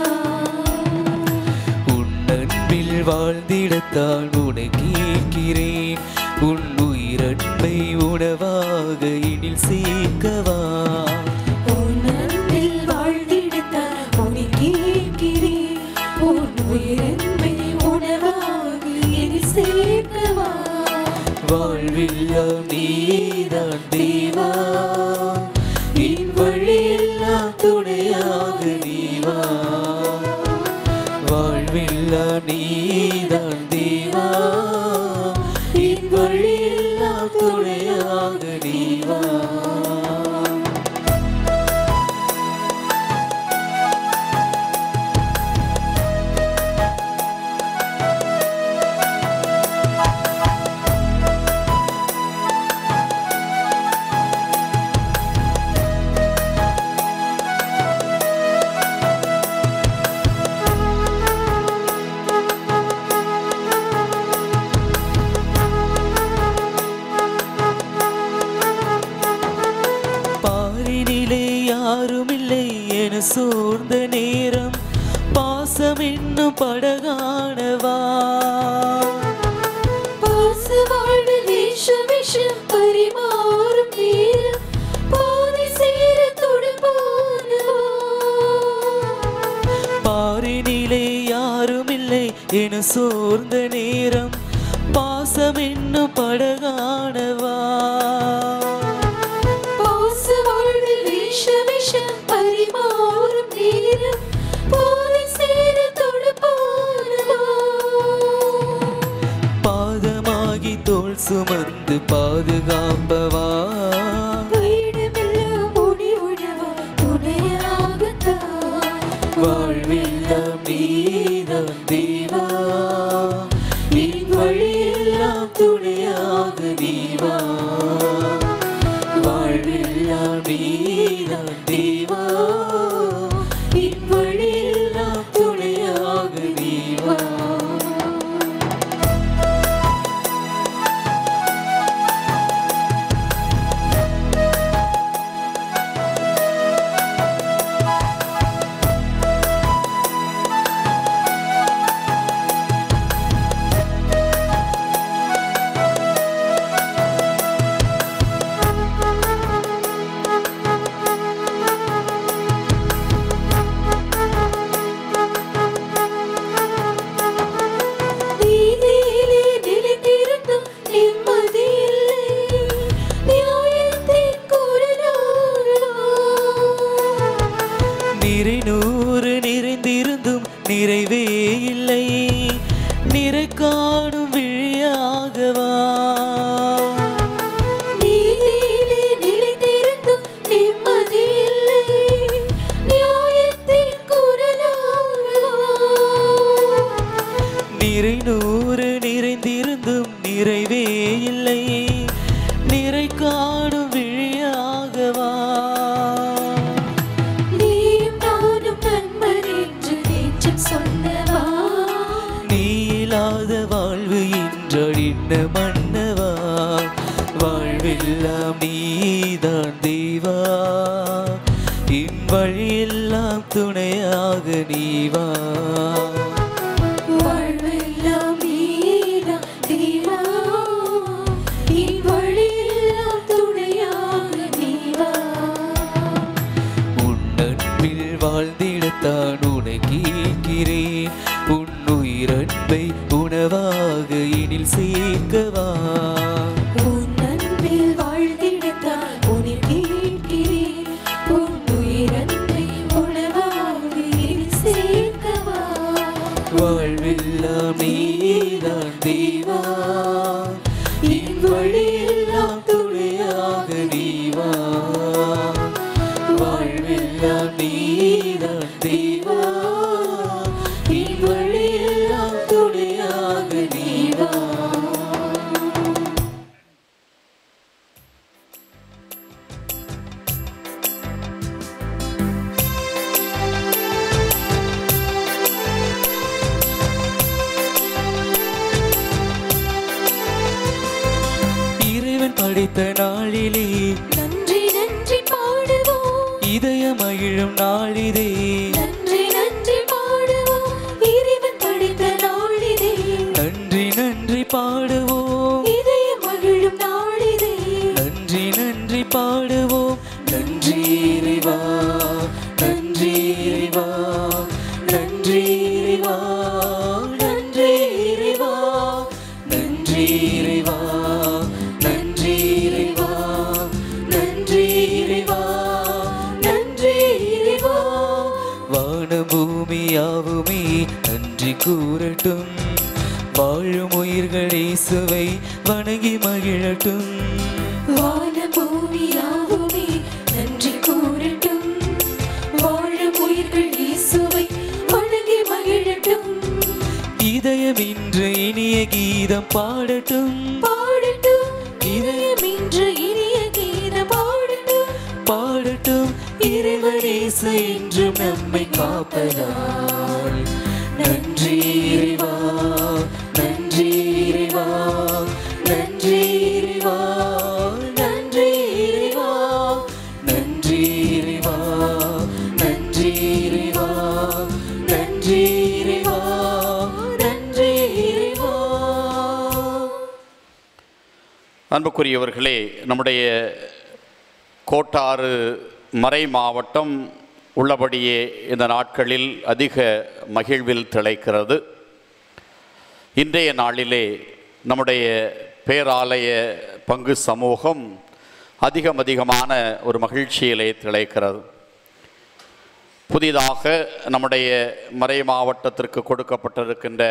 உன் அன்பில் வாழ்ந்திடத்தான் உனை கேட்கிறேன் உன் உயிரன்பை உணவாக இனில் சேர்க்கவா உன் அன்பில் வாழ்ந்திடத்தான் உன்னை கேட்கிறேன் உன் உயிரென்மை உணவாக எனில் சேர்க்கவா வாழ்வெல்லாம் நீதான் தேவா என் வழியெல்லாம் துணையாக நீவா வாழ்வெல்லாம் நீதான் தேவா என் வழியெல்லாம் துணையாக நீவா பாரினிலே யாருமில்லை என சோர்ந்த நேரம் பாசம் என்னும் படகானவா பாச வாழ்வு வேஷம் விஷம் பரிமாறும் நேரம் பாதை சேர துடுப்பானவா பாரினிலே யாருமில்லை என சோர்ந்த நேரம் பாசம் என்னும் படகானவா பாச வாழ்வு வேஷம் விஷம் பரிமாறும் நேரம் பாதை சேர துடுப்பானவா பாதமாகி தோல் சுமந்து பாதுகாப்பவா வீடுமெல்லாம் முடிவுழவா துணையாகத்தான் வாழ்வெல்லாம் நீதான் தேவா என் வழியெல்லாம் துணையாக நீவா வாழ்வெல்லாம் நீதான் தேவா என் வழியெல்லாம் துணையாக நீவா நீதியிலே நிலைத்திருந்தும் நிம்மதி இல்லை நியாயத்தின் குரலானவா நிறை நூறு நிறைந்திருந்தும் நிறைவே இல்லை நிறை காணும் விழியாகவா நீதியிலே நிலைத்திருந்தும் நிம்மதி இல்லை நியாயத்தின் குரலானவா நிறை நூறு நிறைந்திருந்தும் நிறைவே இல்லை நிறை காணும் விழியாகவா நீயும் நானும் நண்பர் என்று நேற்றம் சொன்னவா நீ இல்லாத வாழ்வு என்றால் என்ன மன்னவா வாழ்வெல்லாம் நீதான் தேவா என் வழியெல்லாம் துணையாக நீவா வாழ்வெல்லாம் நீதான் தேவா என் வழியெல்லாம் துணையாக நீவா உன் அன்பில் வாழ்ந்திடத்தான் படைத்த நாளிலே நன்றி நன்றி பாடுவோம் இதய மகிழும் நாளிதே நன்றி நன்றி பாடுவோம் இறைவன் படைத்த நாளிதே நன்றி நன்றி பாடுவோம் இதய மகிழும் நாளிதே நன்றி நன்றி பாடுவோம் நன்றி இறைவா நன்றி இறைவா நன்றி இறைவா நன்றி இறைவா நன்றி இறைவா நன்றி இறைவா நன்றி இறைவா நன்றி இறைவா வான பூமியாவுமே நன்றி கூறட்டும் வாழும் உயிர்கள் இயேசுவை வணங்கி மகிழட்டும் வான பூமியாவுமே நன்றி கூறட்டும் வாழும் உயிர்கள் இயேசுவை வணங்கி மகிழட்டும் இதயம் இன்று இனிய கீதம் பாடட்டும் பாடட்டும் இதயம் இன்று இனிய கீதம் பாடட்டும் பாடட்டும் இறைவனேசு என்றும் நம்மை காப்பதால் நன்றி இறைவா நன்றி இறைவா நன்றி இறைவா நன்றி இறைவா நன்றி இறைவா நன்றி இறைவா நன்றி இறைவா நன்றி இறைவா அன்புக்குரியவர்களே நம்முடைய கோட்டாறு மறை மாவட்டம் உள்ளபடியே இந்த நாட்களில் அதிக மகிழ்வில் திளைக்கிறது இன்றைய நாளிலே நம்முடைய பேராலய பங்கு சமூகம் அதிகம் அதிகமான ஒரு மகிழ்ச்சியிலே திளைக்கிறது புதிதாக நம்முடைய மறை மாவட்டத்திற்கு கொடுக்கப்பட்டிருக்கின்ற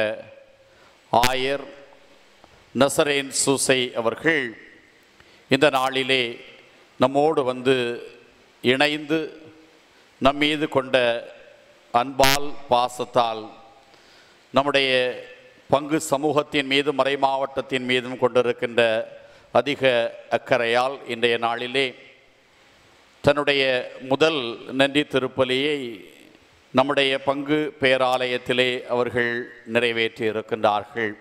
ஆயர் நசரேன் சூசை அவர்கள் இந்த நாளிலே நம்மோடு வந்து இணைந்து நம் மீது கொண்ட அன்பால் பாசத்தால் நம்முடைய பங்கு சமூகத்தின் மீதும் மறை மாவட்டத்தின் மீதும் கொண்டிருக்கின்ற அதிக அக்கறையால் இன்றைய நாளிலே தன்னுடைய முதல் நன்றி திருப்பலியை நம்முடைய பங்கு பேராலயத்திலே அவர்கள் நிறைவேற்றி இருக்கின்றார்கள்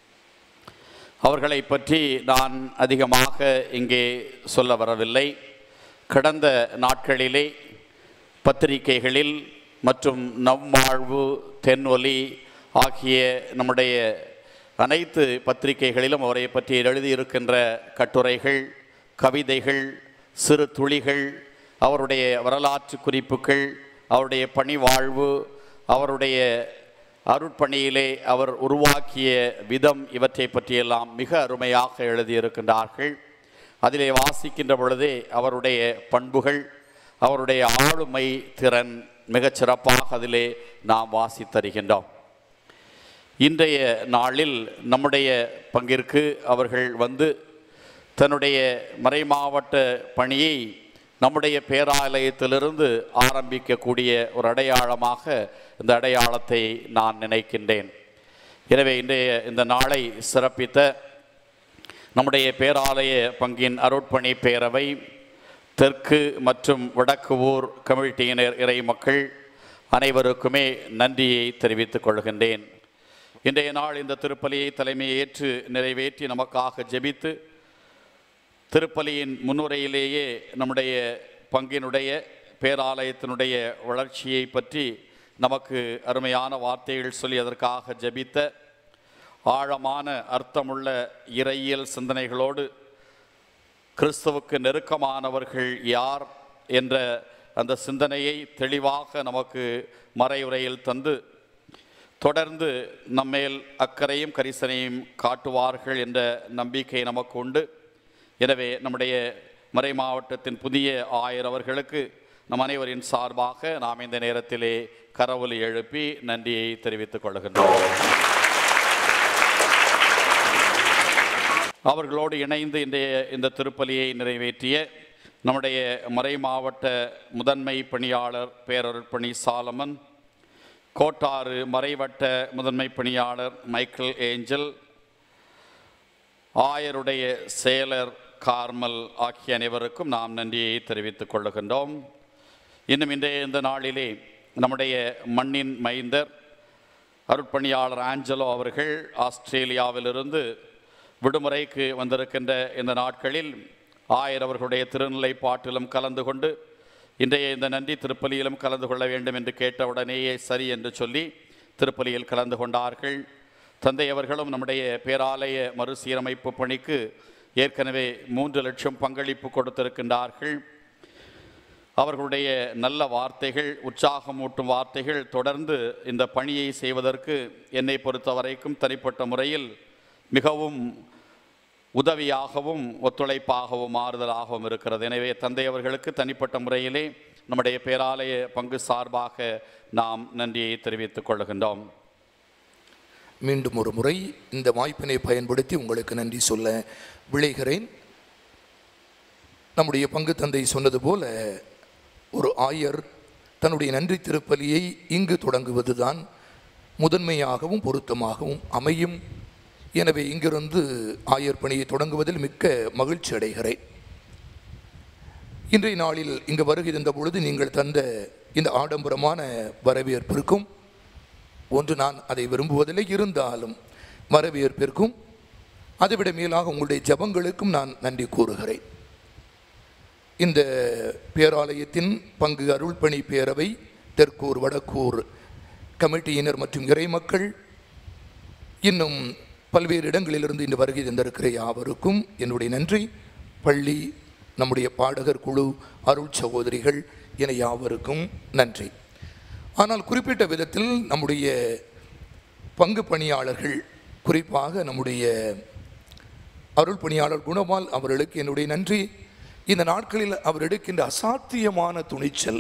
அவர்களை பற்றி நான் அதிகமாக இங்கே சொல்ல வரவில்லை கடந்த நாட்களிலே பத்திரிகைகளில் மற்றும் நவ்வாழ்வு தென்ஒலி ஆகிய நம்முடைய அனைத்து பத்திரிகைகளிலும் அவரை பற்றி எழுதியிருக்கின்ற கட்டுரைகள் கவிதைகள் சிறு துளிகள் அவருடைய வரலாற்று குறிப்புகள் அவருடைய பணி வாழ்வு அவருடைய அருட்பணியிலே அவர் உருவாக்கிய விதம் இவற்றை பற்றியெல்லாம் மிக அருமையாக எழுதியிருக்கின்றார்கள் அதிலே வாசிக்கின்ற பொழுதே அவருடைய பண்புகள் அவருடைய ஆளுமை திறன் மிகச் சிறப்பாக அதிலே நாம் வாசித்தருகின்றோம் இன்றைய நாளில் நம்முடைய பங்கிற்கு அவர்கள் வந்து தன்னுடைய மறைமாவட்ட பணியை நம்முடைய பேராலயத்திலிருந்து ஆரம்பிக்கக்கூடிய ஒரு அடையாளமாக இந்த அடையாளத்தை நான் நினைக்கின்றேன் எனவே இன்றைய இந்த நாளை சிறப்பித்த நம்முடைய பேராலய பங்கின் அருட்பணி பேரவை தெற்கு மற்றும் வடக்கு ஊர் கமிட்டியினர் இறை மக்கள் அனைவருக்குமே நன்றியை தெரிவித்துக் கொள்கின்றேன் இன்றைய நாள் இந்த திருப்பலியை தலைமையை ஏற்று நிறைவேற்றி நமக்காக ஜெபித்து திருப்பலியின் முன்னுரையிலேயே நம்முடைய பங்கினுடைய பேராலயத்தினுடைய வளர்ச்சியை பற்றி நமக்கு அருமையான வார்த்தைகள் சொல்லி அதற்காக ஜெபித்த ஆழமான அர்த்தமுள்ள இறையியல் சிந்தனைகளோடு கிறிஸ்துவுக்கு நெருக்கமானவர்கள் யார் என்ற அந்த சிந்தனையை தெளிவாக நமக்கு மறையுரையில் தந்து தொடர்ந்து நம்மேல் அக்கறையும் கரிசனையும் காட்டுவார்கள் என்ற நம்பிக்கை நமக்கு உண்டு எனவே நம்முடைய மறை மாவட்டத்தின் புதிய ஆயர் அவர்களுக்கு நம் அனைவரின் சார்பாக நாம் இந்த நேரத்திலே கரவொலி எழுப்பி நன்றியை தெரிவித்துக் கொள்கின்றோம் அவர்களோடு இணைந்து இன்றைய இந்த திருப்பலியை நிறைவேற்றிய நம்முடைய மறை மாவட்ட முதன்மை பணியாளர் பேரருட்பணி சாலமன் கோட்டாறு மறைவட்ட முதன்மை பணியாளர் மைக்கேல் ஏஞ்சல் ஆயருடைய செயலர் கார்மல் ஆகிய அனைவருக்கும் நாம் நன்றியை தெரிவித்துக் கொள்ளுகின்றோம் இன்னும் இன்றைய இந்த நாளிலே நம்முடைய மண்ணின் மைந்தர் அருட்பணியாளர் ஆஞ்சலோ அவர்கள் ஆஸ்திரேலியாவிலிருந்து விடுமுறைக்கு வந்திருக்கின்ற இந்த நாட்களில் ஆயர் அவர்களுடைய திருநிலை பாட்டிலும் கலந்து கொண்டு இன்றைய இந்த நன்றி திருப்பலியிலும் கலந்து கொள்ள வேண்டும் என்று கேட்டவுடனேயே சரி என்று சொல்லி திருப்பலியில் கலந்து கொண்டார்கள் தந்தை அவர்களும் நம்முடைய பேராலய மறுசீரமைப்பு பணிக்கு ஏற்கனவே மூன்று லட்சம் பங்களிப்பு கொடுத்திருக்கின்றார்கள் அவர்களுடைய நல்ல வார்த்தைகள் உற்சாகமூட்டும் வார்த்தைகள் தொடர்ந்து இந்த பணியை செய்வதற்கு என்னை பொறுத்த வரைக்கும் தனிப்பட்ட முறையில் மிகவும் உதவியாகவும் ஒத்துழைப்பாகவும் ஆறுதலாகவும் இருக்கிறது எனவே தந்தை அவர்களுக்கு தனிப்பட்ட முறையிலே நம்முடைய பேராலய பங்கு சார்பாக நாம் நன்றியை தெரிவித்துக் கொள்கின்றோம் மீண்டும் ஒரு முறை இந்த வாய்ப்பினை பயன்படுத்தி உங்களுக்கு நன்றி சொல்ல விளைகிறேன் நம்முடைய பங்கு தந்தை சொன்னது போல ஒரு ஆயர் தன்னுடைய நன்றி திருப்பலியை இங்கு தொடங்குவதுதான் முதன்மையாகவும் பொருத்தமாகவும் அமையும் எனவே இங்கிருந்து ஆயர் பணியை தொடங்குவதில் மிக்க மகிழ்ச்சி அடைகிறேன் இன்றைய நாளில் இங்கு வருகை தந்த பொழுது நீங்கள் தந்த இந்த ஆடம்பரமான வரவேற்பிற்கும் ஒன்று நான் அதை விரும்புவதில்லை இருந்தாலும் வரவேற்பிற்கும் அதைவிட மேலாக உங்களுடைய ஜபங்களுக்கும் நான் நன்றி கூறுகிறேன் இந்த பேராலயத்தின் பங்கு அருள்பணி பேரவை தெற்கூர் வடக்கூர் கமிட்டியினர் மற்றும் இறைமக்கள் இன்னும் பல்வேறு இடங்களிலிருந்து இன்று வருகை தந்திருக்கிற யாவருக்கும் என்னுடைய நன்றி பள்ளி நம்முடைய பாடகர் குழு அருள் சகோதரிகள் என யாவருக்கும் நன்றி ஆனால் குறிப்பிட்ட விதத்தில் நம்முடைய பங்கு பணியாளர்கள் குறிப்பாக நம்முடைய அருள் பணியாளர் குணபால் அவர்களுக்கு என்னுடைய நன்றி இந்த நாட்களில் அவர் எடுக்கின்ற அசாத்தியமான துணிச்சல்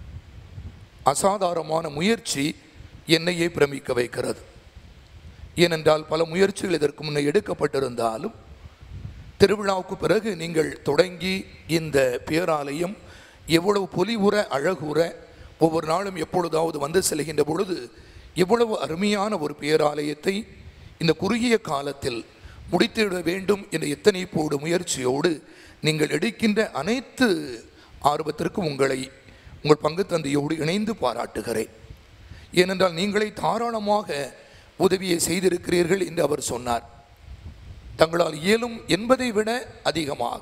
அசாதாரணமான முயற்சி என்னையே பிரமிக்க வைக்கிறது ஏனென்றால் பல முயற்சிகள் இதற்கு முன்னே எடுக்கப்பட்டிருந்தாலும் திருவிழாவுக்கு பிறகு நீங்கள் தொடங்கி இந்த பேராலயம் எவ்வளவு பொலிவுற அழகுற ஒவ்வொரு நாளும் எப்பொழுதாவது வந்து செல்கின்ற பொழுது இவ்வளவு அருமையான ஒரு பேராலயத்தை இந்த குறுகிய காலத்தில் முடித்திட வேண்டும் என்ற எத்தனைப்போடு முயற்சியோடு நீங்கள் எடுக்கின்ற அனைத்து ஆர்வத்திற்கும் உங்களை உங்கள் பங்கு தந்தையோடு இணைந்து பாராட்டுகிறேன் ஏனென்றால் நீங்களே தாராளமாக உதவியை செய்திருக்கிறீர்கள் என்று அவர் சொன்னார் தங்களால் இயலும் என்பதை விட அதிகமாக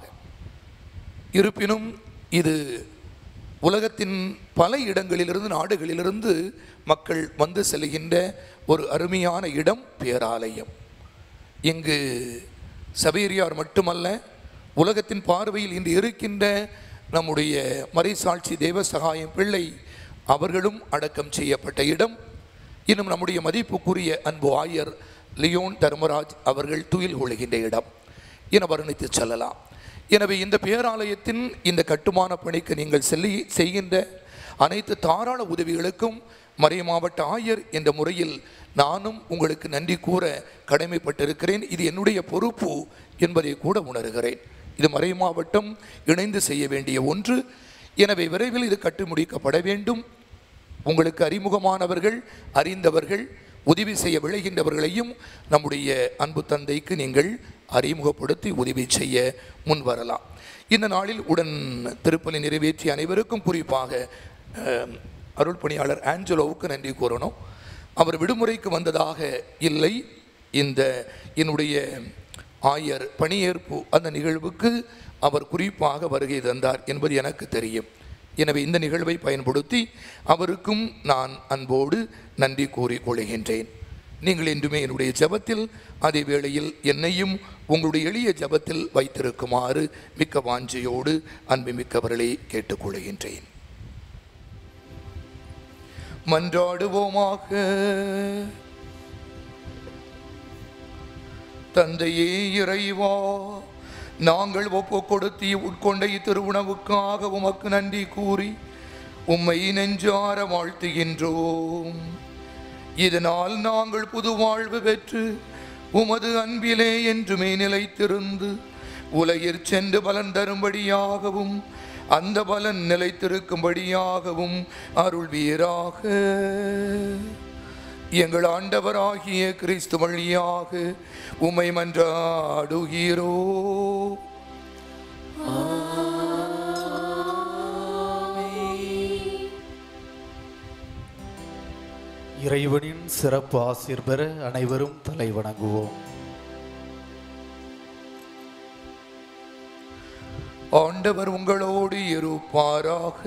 இருப்பினும் இது உலகத்தின் பல இடங்களிலிருந்து நாடுகளிலிருந்து மக்கள் வந்து செல்கின்ற ஒரு அருமையான இடம் பேராலயம் இங்கு சபேரியார் மட்டுமல்ல உலகத்தின் பார்வையில் இன்று இருக்கின்ற நம்முடைய மறைசாட்சி தேவ சகாயம் பிள்ளை அவர்களும் அடக்கம் செய்யப்பட்ட இடம் இன்னும் நம்முடைய மதிப்புக்குரிய அன்பு ஆயர் லியோன் தர்மராஜ் அவர்கள் துயில் கொள்கின்ற இடம் என வர்ணித்து செல்லலாம் எனவே இந்த பேராலயத்தின் இந்த கட்டுமான பணிக்கு நீங்கள் செல்லி செய்கின்ற அனைத்து தாராள உதவிகளுக்கும் மறை மாவட்ட ஆயர் என்ற முறையில் நானும் உங்களுக்கு நன்றி கூற கடமைப்பட்டிருக்கிறேன் இது என்னுடைய பொறுப்பு என்பதை கூட உணர்கிறேன் இது மறை மாவட்டம் இணைந்து செய்ய வேண்டிய ஒன்று எனவே விரைவில் இது கட்டி முடிக்கப்பட வேண்டும் உங்களுக்கு அறிமுகமானவர்கள் அறிந்தவர்கள் உதவி செய்ய விளைகின்றவர்களையும் நம்முடைய அன்பு தந்தைக்கு நீங்கள் அறிமுகப்படுத்தி உதவி செய்ய முன் வரலாம் இந்த நாளில் உடன் திருப்பலி நிறைவேற்றிய அனைவருக்கும் குறிப்பாக அஹ், அருள் பணியாளர் ஆஞ்சலோவுக்கு நன்றி கூறணும் அவர் விடுமுறைக்கு வந்ததாக இல்லை இந்த என்னுடைய ஆயர் பணியேற்பு அந்த நிகழ்வுக்கு அவர் குறிப்பாக வருகை தந்தார் என்பது எனக்கு தெரியும் எனவே இந்த நிகழ்வை பயன்படுத்தி அவருக்கும் நான் அன்போடு நன்றி கூறிக் கொள்கின்றேன் நீங்கள் என்றுமே என்னுடைய ஜெபத்தில் அதே வேளையில் என்னையும் உங்களுடைய எளிய ஜெபத்தில் வைத்திருக்குமாறு மிக்க வாஞ்சையோடு அன்புமிக்கவர்களை கேட்டுக்கொள்கின்றேன் மன்றாடுவோமாக தந்தையே இறைவா நாங்கள் ஒப்பு கொடுத்தி உட்கொண்ட இத்திருவுணவுக்காக உமக்கு நன்றி கூறி உம்மை நெஞ்சார வாழ்த்துகின்றோம் இதனால் நாங்கள் புது வாழ்வு பெற்று உமது அன்பிலே என்றுமே நிலைத்திருந்து உலகிற் சென்று பலன் தரும்படியாகவும் அந்த பலன் நிலைத்திருக்கும்படியாகவும் அருள்வீராக எங்கள் ஆண்டவராகிய கிறிஸ்து வழியாக உமை மன்றாடுகிறோ இறைவனின் சிறப்பு ஆசீர் பெற அனைவரும் தலை வணங்குவோம் ஆண்டவர் உங்களோடு இருப்பாராக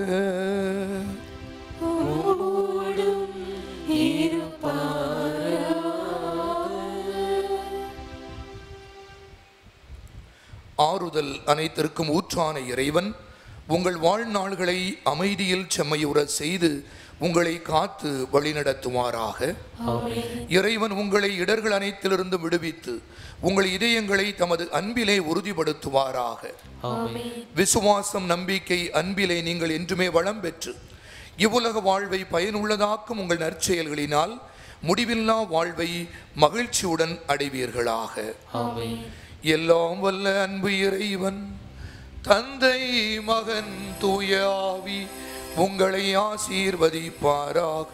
ஆறுதல் அனைத்திற்கும் ஊற்றான இறைவன் உங்கள் வாழ்நாள்களை அமைதியில் செம்மையுற செய்து உங்களை காத்து வழிநடத்துவாராக இறைவன் உங்களை இடர்கள் அனைத்திலிருந்து விடுவித்து உங்கள் இதயங்களை தமது அன்பிலே உறுதிப்படுத்துவாராக விசுவாசம் நம்பிக்கை அன்பிலே நீங்கள் என்றுமே வளம் பெற்று இவ்வுலக வாழ்வை பயனுள்ளதாக்கும் உங்கள் நற்செயல்களினால் முடிவில்லா வாழ்வை மகிழ்ச்சியுடன் அடைவீர்களாக எல்லாம் வல்ல அன்பு இறைவன் தந்தை மகன் தூய ஆவி உங்களை ஆசீர்வதிப்பாராக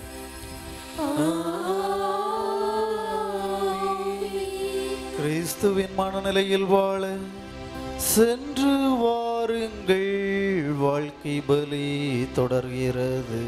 கிறிஸ்துவின் மனநிலையில் வாழ சென்று வாருங்கள் வாழ்க்கை பலி தொடர்கிறது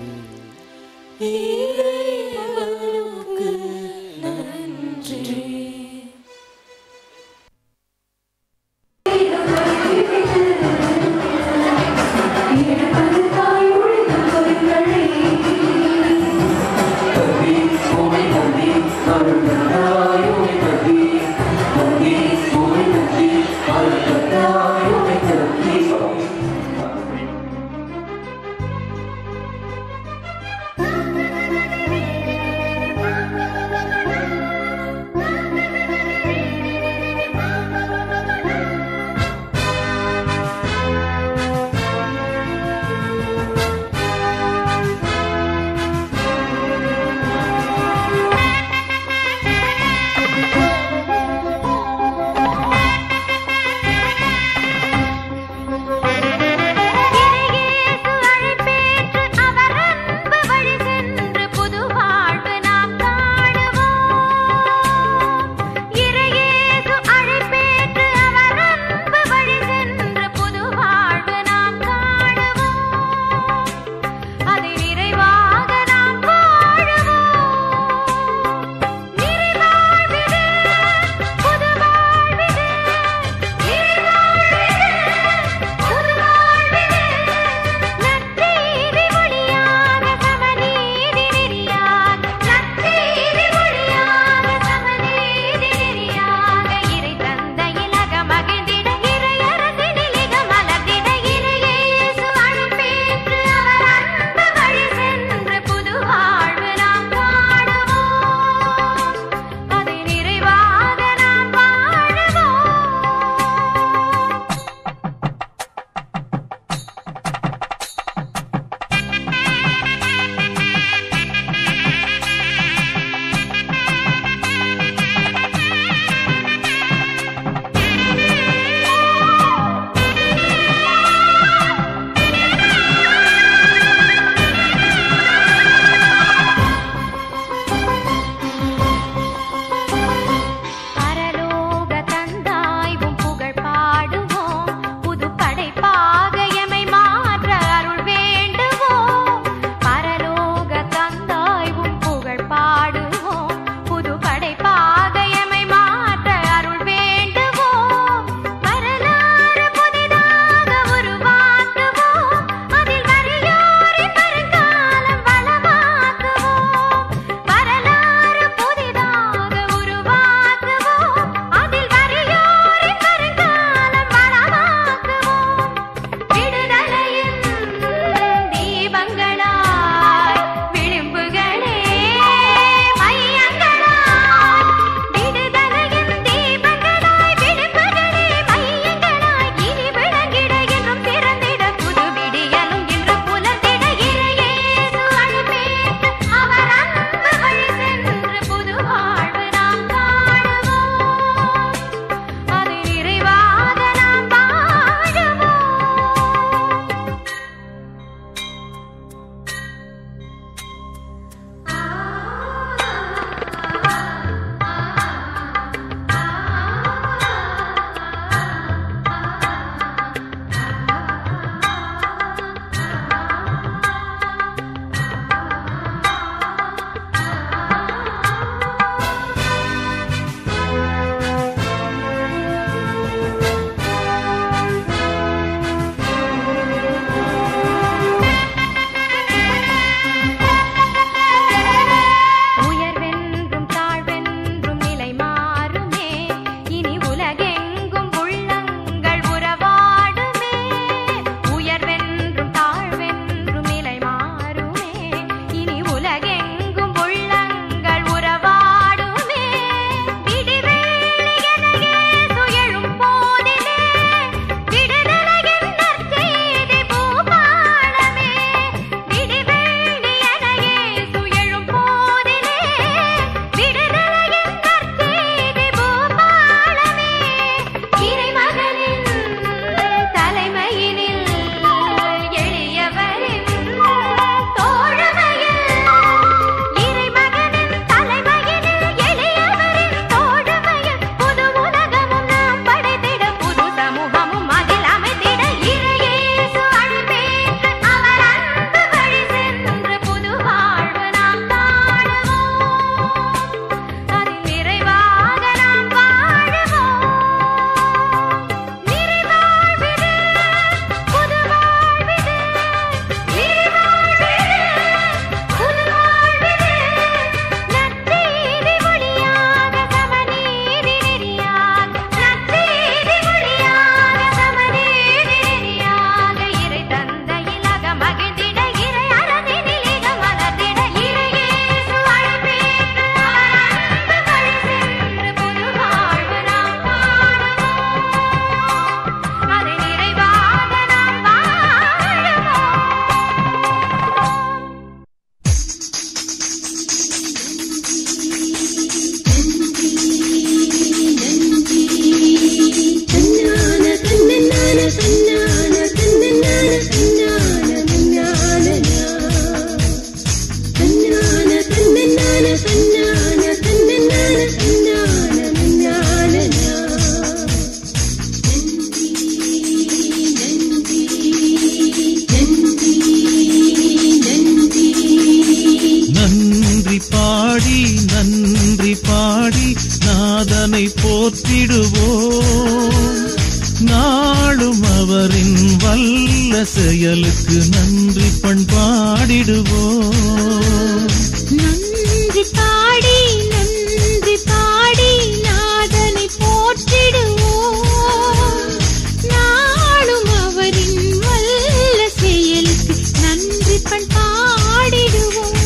செயலுக்கு நன்றி பண்பாடிடுவோம் நன்றி பாடி நன்றி பாடி நாதனை போற்றிடுவோம் நாளும் அவரின் வல்ல செயலுக்கு நன்றி பண் பாடிடுவோம்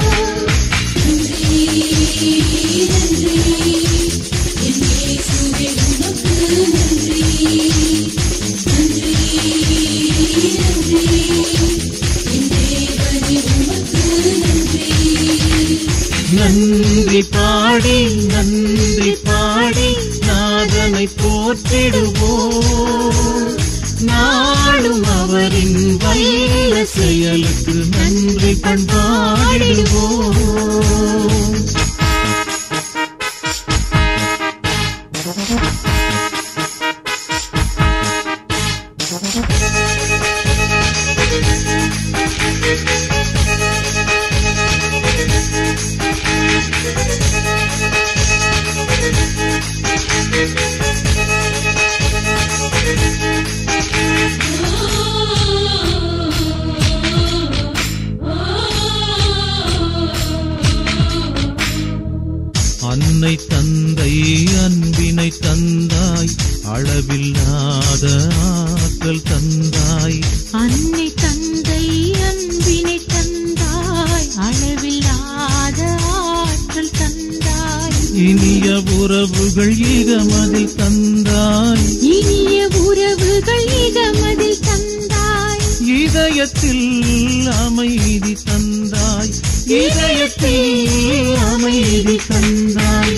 நன்றி பாடி நன்றி பாடி நாதனை போற்றிடுவோம் நாளும் அவரின் வல்ல செயலுக்கு நன்றி பண்பாடிடுவோம் அன்னை தந்தை அன்பினை தந்தாய் அளவில்லாத ஆற்றல் தந்தாய் அன்னை தந்தை அன்பினை தந்தாய் அளவில்லாத ஆற்றல் தந்தாய் இனிய உறவுகள் ஈகமதில் தந்தாய் இனிய உறவுகள் இகமதில் தந்தாய் இதயத்தில் அமைதி தந்தாய் இதயத்தில் அமைதி தந்தாய்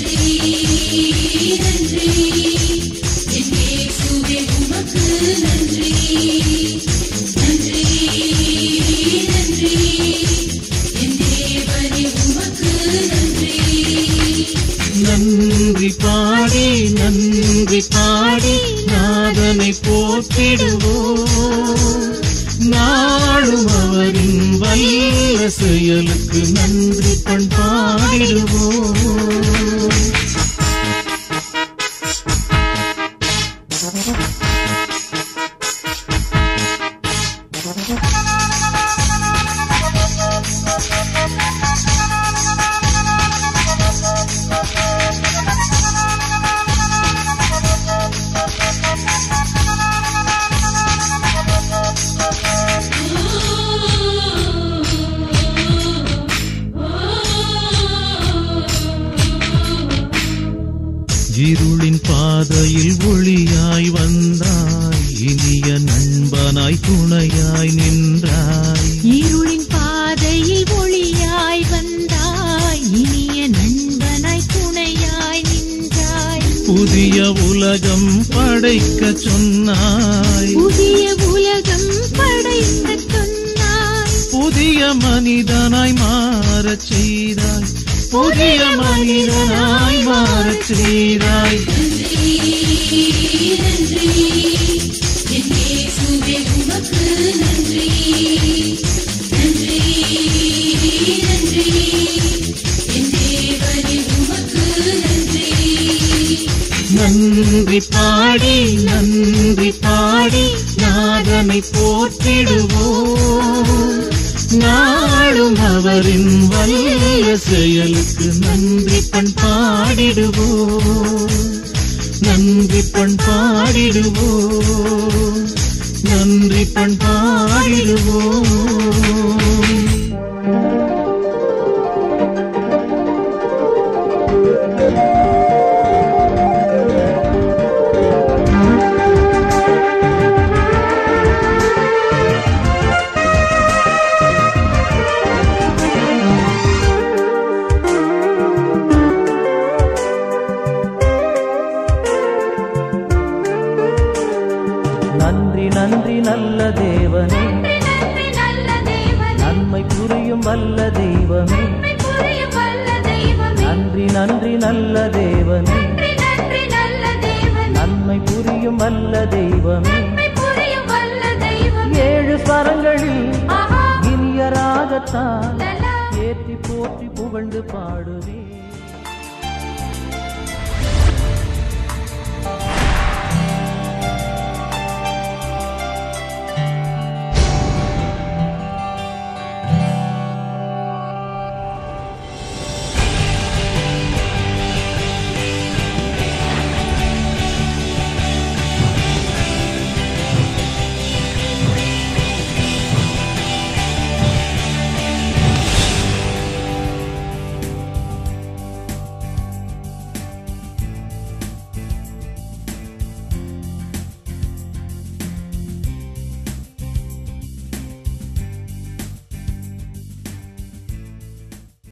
நன்றி பாடி நன்றி பாடி நாதனை போற்றிடுவோம் நாளும் அவரின் வல்ல செயலுக்கு நன்றி பண்பாடிடுவோம் இருளின் பாதையில் ஒளியாய் வந்தாய் இனிய நண்பனாய் துணையாய் நின்றாய் இருளின் பாதையில் ஒளியாய் வந்தாய் இனிய நண்பனாய் துணையாய் நின்றாய் புதிய உலகம் படைக்க சொன்னாய் புதிய உலகம் படைக்க சொன்னாய் புதிய மனிதனாய் மாறச் செய்தாய் புதிய மனிதனாய் மாறச் செய்தாய் நன்றி பாடி நன்றி பாடி நாதனை போற்றிடுவோம் நாளும் அவரின் வல்ல செயலுக்கு நன்றி பண்பாடிடுவோம் நன்றி பண்பாடிடுவோம் நன்றி பண்பாடிடுவோம் நன்றி நன்றி நல்ல தேவனே நன்மை புரியும் வல்ல தெய்வமே நன்றி நன்றி நல்ல தேவனே நன்மை புரியும் வல்ல தெய்வமே ஏழு ஸ்வரங்களில் இனிய ராகத்தான் ஏற்றி போற்றி புகழ்ந்து பாடுவே